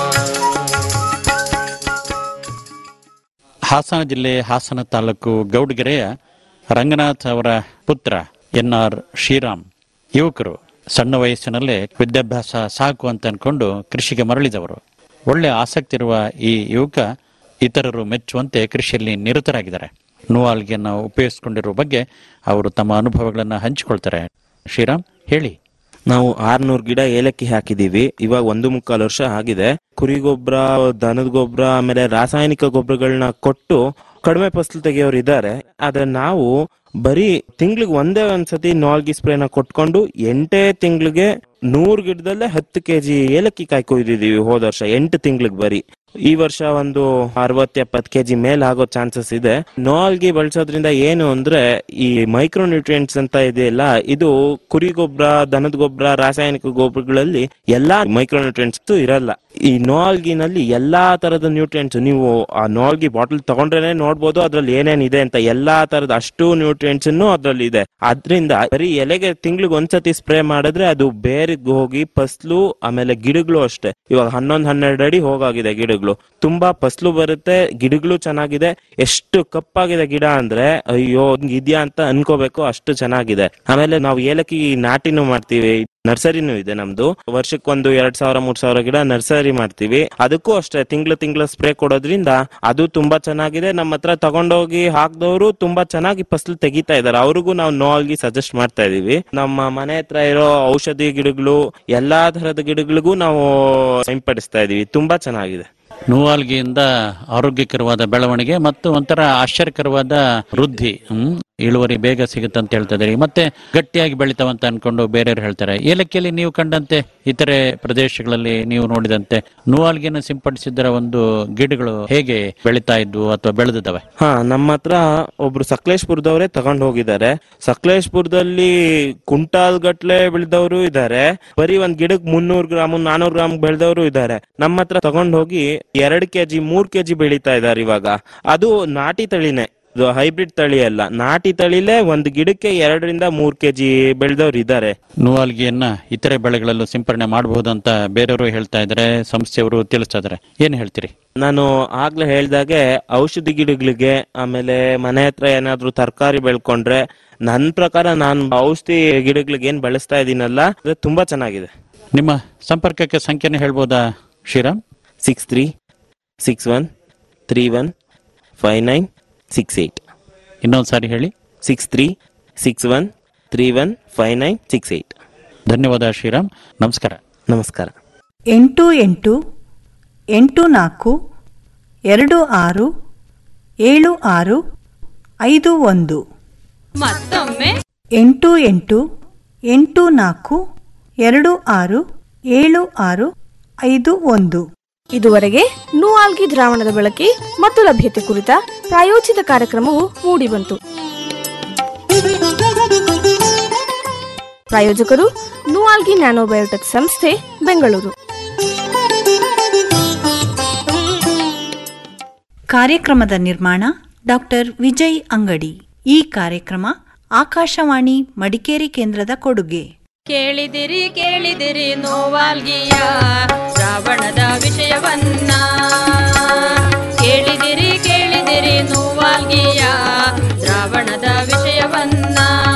ಹಾಸನ ಜಿಲ್ಲೆ ಹಾಸನ ತಾಲೂಕು ಗೌಡಗೆರೆಯ ರಂಗನಾಥ್ ಅವರ ಪುತ್ರ ಎನ್ ಆರ್ ಶ್ರೀರಾಮ್ ಯುವಕರು ಸಣ್ಣ ವಯಸ್ಸಿನಲ್ಲೇ ವಿದ್ಯಾಭ್ಯಾಸ ಸಾಕು ಅಂತ ಅನ್ಕೊಂಡು ಕೃಷಿಗೆ ಮರಳಿದವರು ಒಳ್ಳೆ ಆಸಕ್ತಿ ಇರುವ ಈ ಯುವಕ ಇತರರು ಮೆಚ್ಚುವಂತೆ ಕೃಷಿಯಲ್ಲಿ ನಿರತರಾಗಿದ್ದಾರೆ ನೂವಾಲ್ಗೆಯನ್ನು ಉಪಯೋಗಿಸಿಕೊಂಡಿರುವ ಬಗ್ಗೆ ಅವರು ತಮ್ಮ ಅನುಭವಗಳನ್ನು ಹಂಚಿಕೊಳ್ತಾರೆ ಶ್ರೀರಾಮ್ ಹೇಳಿ ನಾವು ಆರ್ನೂರು ಗಿಡ ಏಲಕ್ಕಿ ಹಾಕಿದೀವಿ ಇವಾಗ ಒಂದು ಮುಕ್ಕಾಲು ವರ್ಷ ಆಗಿದೆ ಕುರಿ ಗೊಬ್ಬರ ದನದ ಗೊಬ್ಬರ ಆಮೇಲೆ ರಾಸಾಯನಿಕ ಗೊಬ್ಬರಗಳನ್ನ ಕೊಟ್ಟು ಕಡಿಮೆ ಫಸಲು ತೆಗೆಯೋರು ಇದ್ದಾರೆ ಆದ್ರೆ ನಾವು ಬರೀ ತಿಂಗ್ಳಿಗೆ ಒಂದೇ ಒಂದ್ಸತಿ ನಾಲ್ಗಿ ಸ್ಪ್ರೇನ ಕೊಟ್ಕೊಂಡು ಎಂಟೇ ತಿಂಗ್ಳಿಗೆ ನೂರ್ ಗಿಡದಲ್ಲೇ ಹತ್ತು ಕೆಜಿ ಏಲಕ್ಕಿ ಕಾಯಿ ಕೊಯ್ದಿದೀವಿ ಹೋದ ವರ್ಷ ಎಂಟು ತಿಂಗ್ಳಿಗೆ ಬರೀ ಈ ವರ್ಷ ಒಂದು ಅರವತ್ ಎಪ್ಪತ್ ಕೆಜಿ ಮೇಲ್ ಆಗೋ ಚಾನ್ಸಸ್ ಇದೆ ನೋಲ್ಗಿ ಬಳಸೋದ್ರಿಂದ ಏನು ಅಂದ್ರೆ ಈ ಮೈಕ್ರೋ ನ್ಯೂಟ್ರಿಯೆಂಟ್ಸ್ ಅಂತ ಇದೆಯಲ್ಲ ಇದು ಕುರಿ ಗೊಬ್ಬರ ದನದ ಗೊಬ್ಬರ ರಾಸಾಯನಿಕ ಗೊಬ್ಬರಗಳಲ್ಲಿ ಎಲ್ಲಾ ಮೈಕ್ರೋ ನ್ಯೂಟ್ರಿಯೆಂಟ್ಸ್ ಇರಲ್ಲ ಈ ನೋಲ್ಗಿನಲ್ಲಿ ಎಲ್ಲಾ ತರದ ನ್ಯೂಟ್ರಿಯೆಂಟ್ಸ್ ನೀವು ಆ ನೋಲ್ಗಿ ಬಾಟಲ್ ತಗೊಂಡ್ರೇನೆ ನೋಡ್ಬೋದು ಅದ್ರಲ್ಲಿ ಏನೇನಿದೆ ಅಂತ ಎಲ್ಲಾ ತರದ ಅಷ್ಟು ನ್ಯೂಟ್ರಿಯೆಂಟ್ಸ್ ಅದ್ರಲ್ಲಿ ಇದೆ ಅದ್ರಿಂದ ಬರೀ ಎಲೆಗೆ ತಿಂಗ್ಳಿಗೆ ಒಂದ್ಸತಿ ಸ್ಪ್ರೇ ಮಾಡಿದ್ರೆ ಅದು ಬೇರಿಗೆ ಹೋಗಿ ಫಸ್ಲು ಆಮೇಲೆ ಗಿಡಗಳು ಅಷ್ಟೇ ಇವಾಗ ಹನ್ನೊಂದ್ ಹನ್ನೆರಡು ಅಡಿ ಹೋಗಾಗಿದೆ ಗಿಡಗಳು ತುಂಬಾ ಫಸ್ಲು ಬರುತ್ತೆ ಗಿಡಗಳು ಚೆನ್ನಾಗಿದೆ ಎಷ್ಟು ಕಪ್ಪಾಗಿದೆ ಗಿಡ ಅಂದ್ರೆ ಅಯ್ಯೋ ಹಿಂಗ್ ಇದ್ಯಾ ಅಂತ ಅನ್ಕೋಬೇಕು ಅಷ್ಟು ಚೆನ್ನಾಗಿದೆ ಆಮೇಲೆ ನಾವು ಏಲಕ್ಕಿ ನಾಟಿನೂ ಮಾಡ್ತೀವಿ ನರ್ಸರಿನೂ ಇದೆ ನಮ್ದು ವರ್ಷಕ್ಕೊಂದು ಎರಡ್ ಸಾವಿರ ಮೂರ್ ಸಾವಿರ ಗಿಡ ನರ್ಸರಿ ಮಾಡ್ತೀವಿ ಅದಕ್ಕೂ ಅಷ್ಟೇ ತಿಂಗ್ಳು ತಿಂಗ್ಳು ಸ್ಪ್ರೇ ಕೊಡೋದ್ರಿಂದ ಅದು ತುಂಬಾ ಚೆನ್ನಾಗಿದೆ ನಮ್ಮ ಹತ್ರ ತಗೊಂಡೋಗಿ ಹಾಕ್ದವರು ತುಂಬಾ ಚೆನ್ನಾಗಿ ಫಸಲು ತೆಗಿತಾ ಇದಾರೆ ಅವ್ರಿಗೂ ನಾವು ನೋಲ್ಗಿ ಸಜೆಸ್ಟ್ ಮಾಡ್ತಾ ಇದೀವಿ ನಮ್ಮ ಮನೆ ಹತ್ರ ಇರೋ ಔಷಧಿ ಗಿಡಗಳು ಎಲ್ಲಾ ತರದ ಗಿಡಗಳಿಗೂ ನಾವು ಸಿಂಪಡಿಸ್ತಾ ಇದೀವಿ ತುಂಬಾ ಚೆನ್ನಾಗಿದೆ ನೂವಾಲ್ಗಿಯಿಂದ ಆರೋಗ್ಯಕರವಾದ ಬೆಳವಣಿಗೆ ಮತ್ತು ಒಂಥರ ಆಶ್ಚರ್ಯಕರವಾದ ವೃದ್ಧಿ ಹ್ಮ್ ಇಳುವರಿ ಬೇಗ ಸಿಗುತ್ತೆ ಅಂತ ಹೇಳ್ತಾ ಇದ್ದೀರಿ ಮತ್ತೆ ಗಟ್ಟಿಯಾಗಿ ಬೆಳಿತಾವಂತ ಅನ್ಕೊಂಡು ಬೇರೆಯವರು ಹೇಳ್ತಾರೆ ಏಲಕ್ಕಿಯಲ್ಲಿ ನೀವು ಕಂಡಂತೆ ಇತರೆ ಪ್ರದೇಶಗಳಲ್ಲಿ ನೀವು ನೋಡಿದಂತೆ ನೂವಾಲ್ಗಿಯನ್ನು ಸಿಂಪಡಿಸಿದ್ದರ ಒಂದು ಗಿಡಗಳು ಹೇಗೆ ಬೆಳಿತಾ ಇದ್ವು ಅಥವಾ ಬೆಳೆದಿದ್ದಾವೆ ಹಾ ನಮ್ಮ ಹತ್ರ ಒಬ್ರು ಸಕಲೇಶ್ಪುರದವರೇ ತಗೊಂಡ್ ಹೋಗಿದ್ದಾರೆ ಸಕಲೇಶ್ಪುರದಲ್ಲಿ ಕುಂಟಾಲ್ ಗಟ್ಲೆ ಬೆಳೆದವರು ಇದ್ದಾರೆ ಬರೀ ಒಂದ್ ಗಿಡಕ್ ಮುನ್ನೂರ್ ಗ್ರಾಮ್ ನಾನೂರ್ ಗ್ರಾಮ್ ಬೆಳೆದವರು ಇದ್ದಾರೆ ನಮ್ಮ ಹತ್ರ ತಗೊಂಡ್ ಹೋಗಿ ಎರಡ್ ಕೆಜಿ ಮೂರ್ ಕೆಜಿ ಬೆಳೀತಾ ಇದಾರೆ ಇವಾಗ ಅದು ನಾಟಿ ತಳಿನೇ ಇದು ಹೈಬ್ರಿಡ್ ತಳಿ ಅಲ್ಲ ನಾಟಿ ತಳಿಲೇ ಒಂದ್ ಗಿಡಕ್ಕೆ ಎರಡರಿಂದ ಮೂರ್ ಕೆಜಿ ಬೆಳೆದವ್ರು ಇದ್ದಾರೆ ನೂವಾಲ್ಗಿಯನ್ನ ಇತರೆ ಬೆಳೆಗಳಲ್ಲೂ ಸಿಂಪರಣೆ ಮಾಡಬಹುದು ಅಂತ ಬೇರೆಯವರು ಹೇಳ್ತಾ ಇದ್ದಾರೆ ಸಂಸ್ಥೆಯವರು ತಿಳಿಸ್ತಾ ಇದ್ದಾರೆ ಏನ್ ಹೇಳ್ತೀರಿ ನಾನು ಆಗ್ಲೇ ಹೇಳ್ದಾಗೆ ಔಷಧಿ ಗಿಡಗಳಿಗೆ ಆಮೇಲೆ ಮನೆ ಹತ್ರ ಏನಾದ್ರು ತರಕಾರಿ ಬೆಳ್ಕೊಂಡ್ರೆ ನನ್ ಪ್ರಕಾರ ನಾನ್ ಔಷಧಿ ಗಿಡಗಳಿಗೆ ಏನ್ ಬಳಸ್ತಾ ಇದೀನಲ್ಲ ಅದು ತುಂಬಾ ಚೆನ್ನಾಗಿದೆ ನಿಮ್ಮ ಸಂಪರ್ಕಕ್ಕೆ ಸಂಖ್ಯೆನ ಹೇಳ್ಬೋದಾ Shriram six three six one three one five nine six eight ಇನ್ನೊಂದು ಸಾರಿ ಹೇಳಿ six three six one three one five nine six eight ಧನ್ಯವಾದ ಶ್ರೀರಾಮ್ ನಮಸ್ಕಾರ ನಮಸ್ಕಾರ ಎಂಟು ಎಂಟು ಎಂಟು ನಾಲ್ಕು ಎರಡು ಆರು ಏಳು ಆರು ಐದು ಒಂದು ಮತ್ತೊಮ್ಮೆ ಎಂಟು ಎಂಟು ಎಂಟು ನಾಲ್ಕು ಎರಡು ಆರು ಏಳು ಆರು ಐದು ಒಂದು ಇದುವರೆಗೆ ನೂಆಲ್ಗಿ ದ್ರಾವಣದ ಬಳಕೆ ಮತ್ತು ಲಭ್ಯತೆ ಕುರಿತ ಪ್ರಾಯೋಜಿತ ಕಾರ್ಯಕ್ರಮವು ಮೂಡಿಬಂತು ಪ್ರಾಯೋಜಕರು ನುವಾಲ್ಗಿ ನ್ಯಾನೋಬಯೋಟೆಕ್ ಸಂಸ್ಥೆ ಬೆಂಗಳೂರು ಕಾರ್ಯಕ್ರಮದ ನಿರ್ಮಾಣ ಡಾಕ್ಟರ್ ವಿಜಯ್ ಅಂಗಡಿ ಈ ಕಾರ್ಯಕ್ರಮ ಆಕಾಶವಾಣಿ ಮಡಿಕೇರಿ ಕೇಂದ್ರದ ಕೊಡುಗೆ ಕೇಳಿದಿರಿ ಕೇಳಿದಿರಿ ನೋವಾಲ್ಗಿಯ ಶ್ರಾವಣದ ವಿಷಯವನ್ನ ಕೇಳಿದಿರಿ ಕೇಳಿದಿರಿ ನೋವಾಲ್ಗಿಯ ಶ್ರಾವಣದ ವಿಷಯವನ್ನ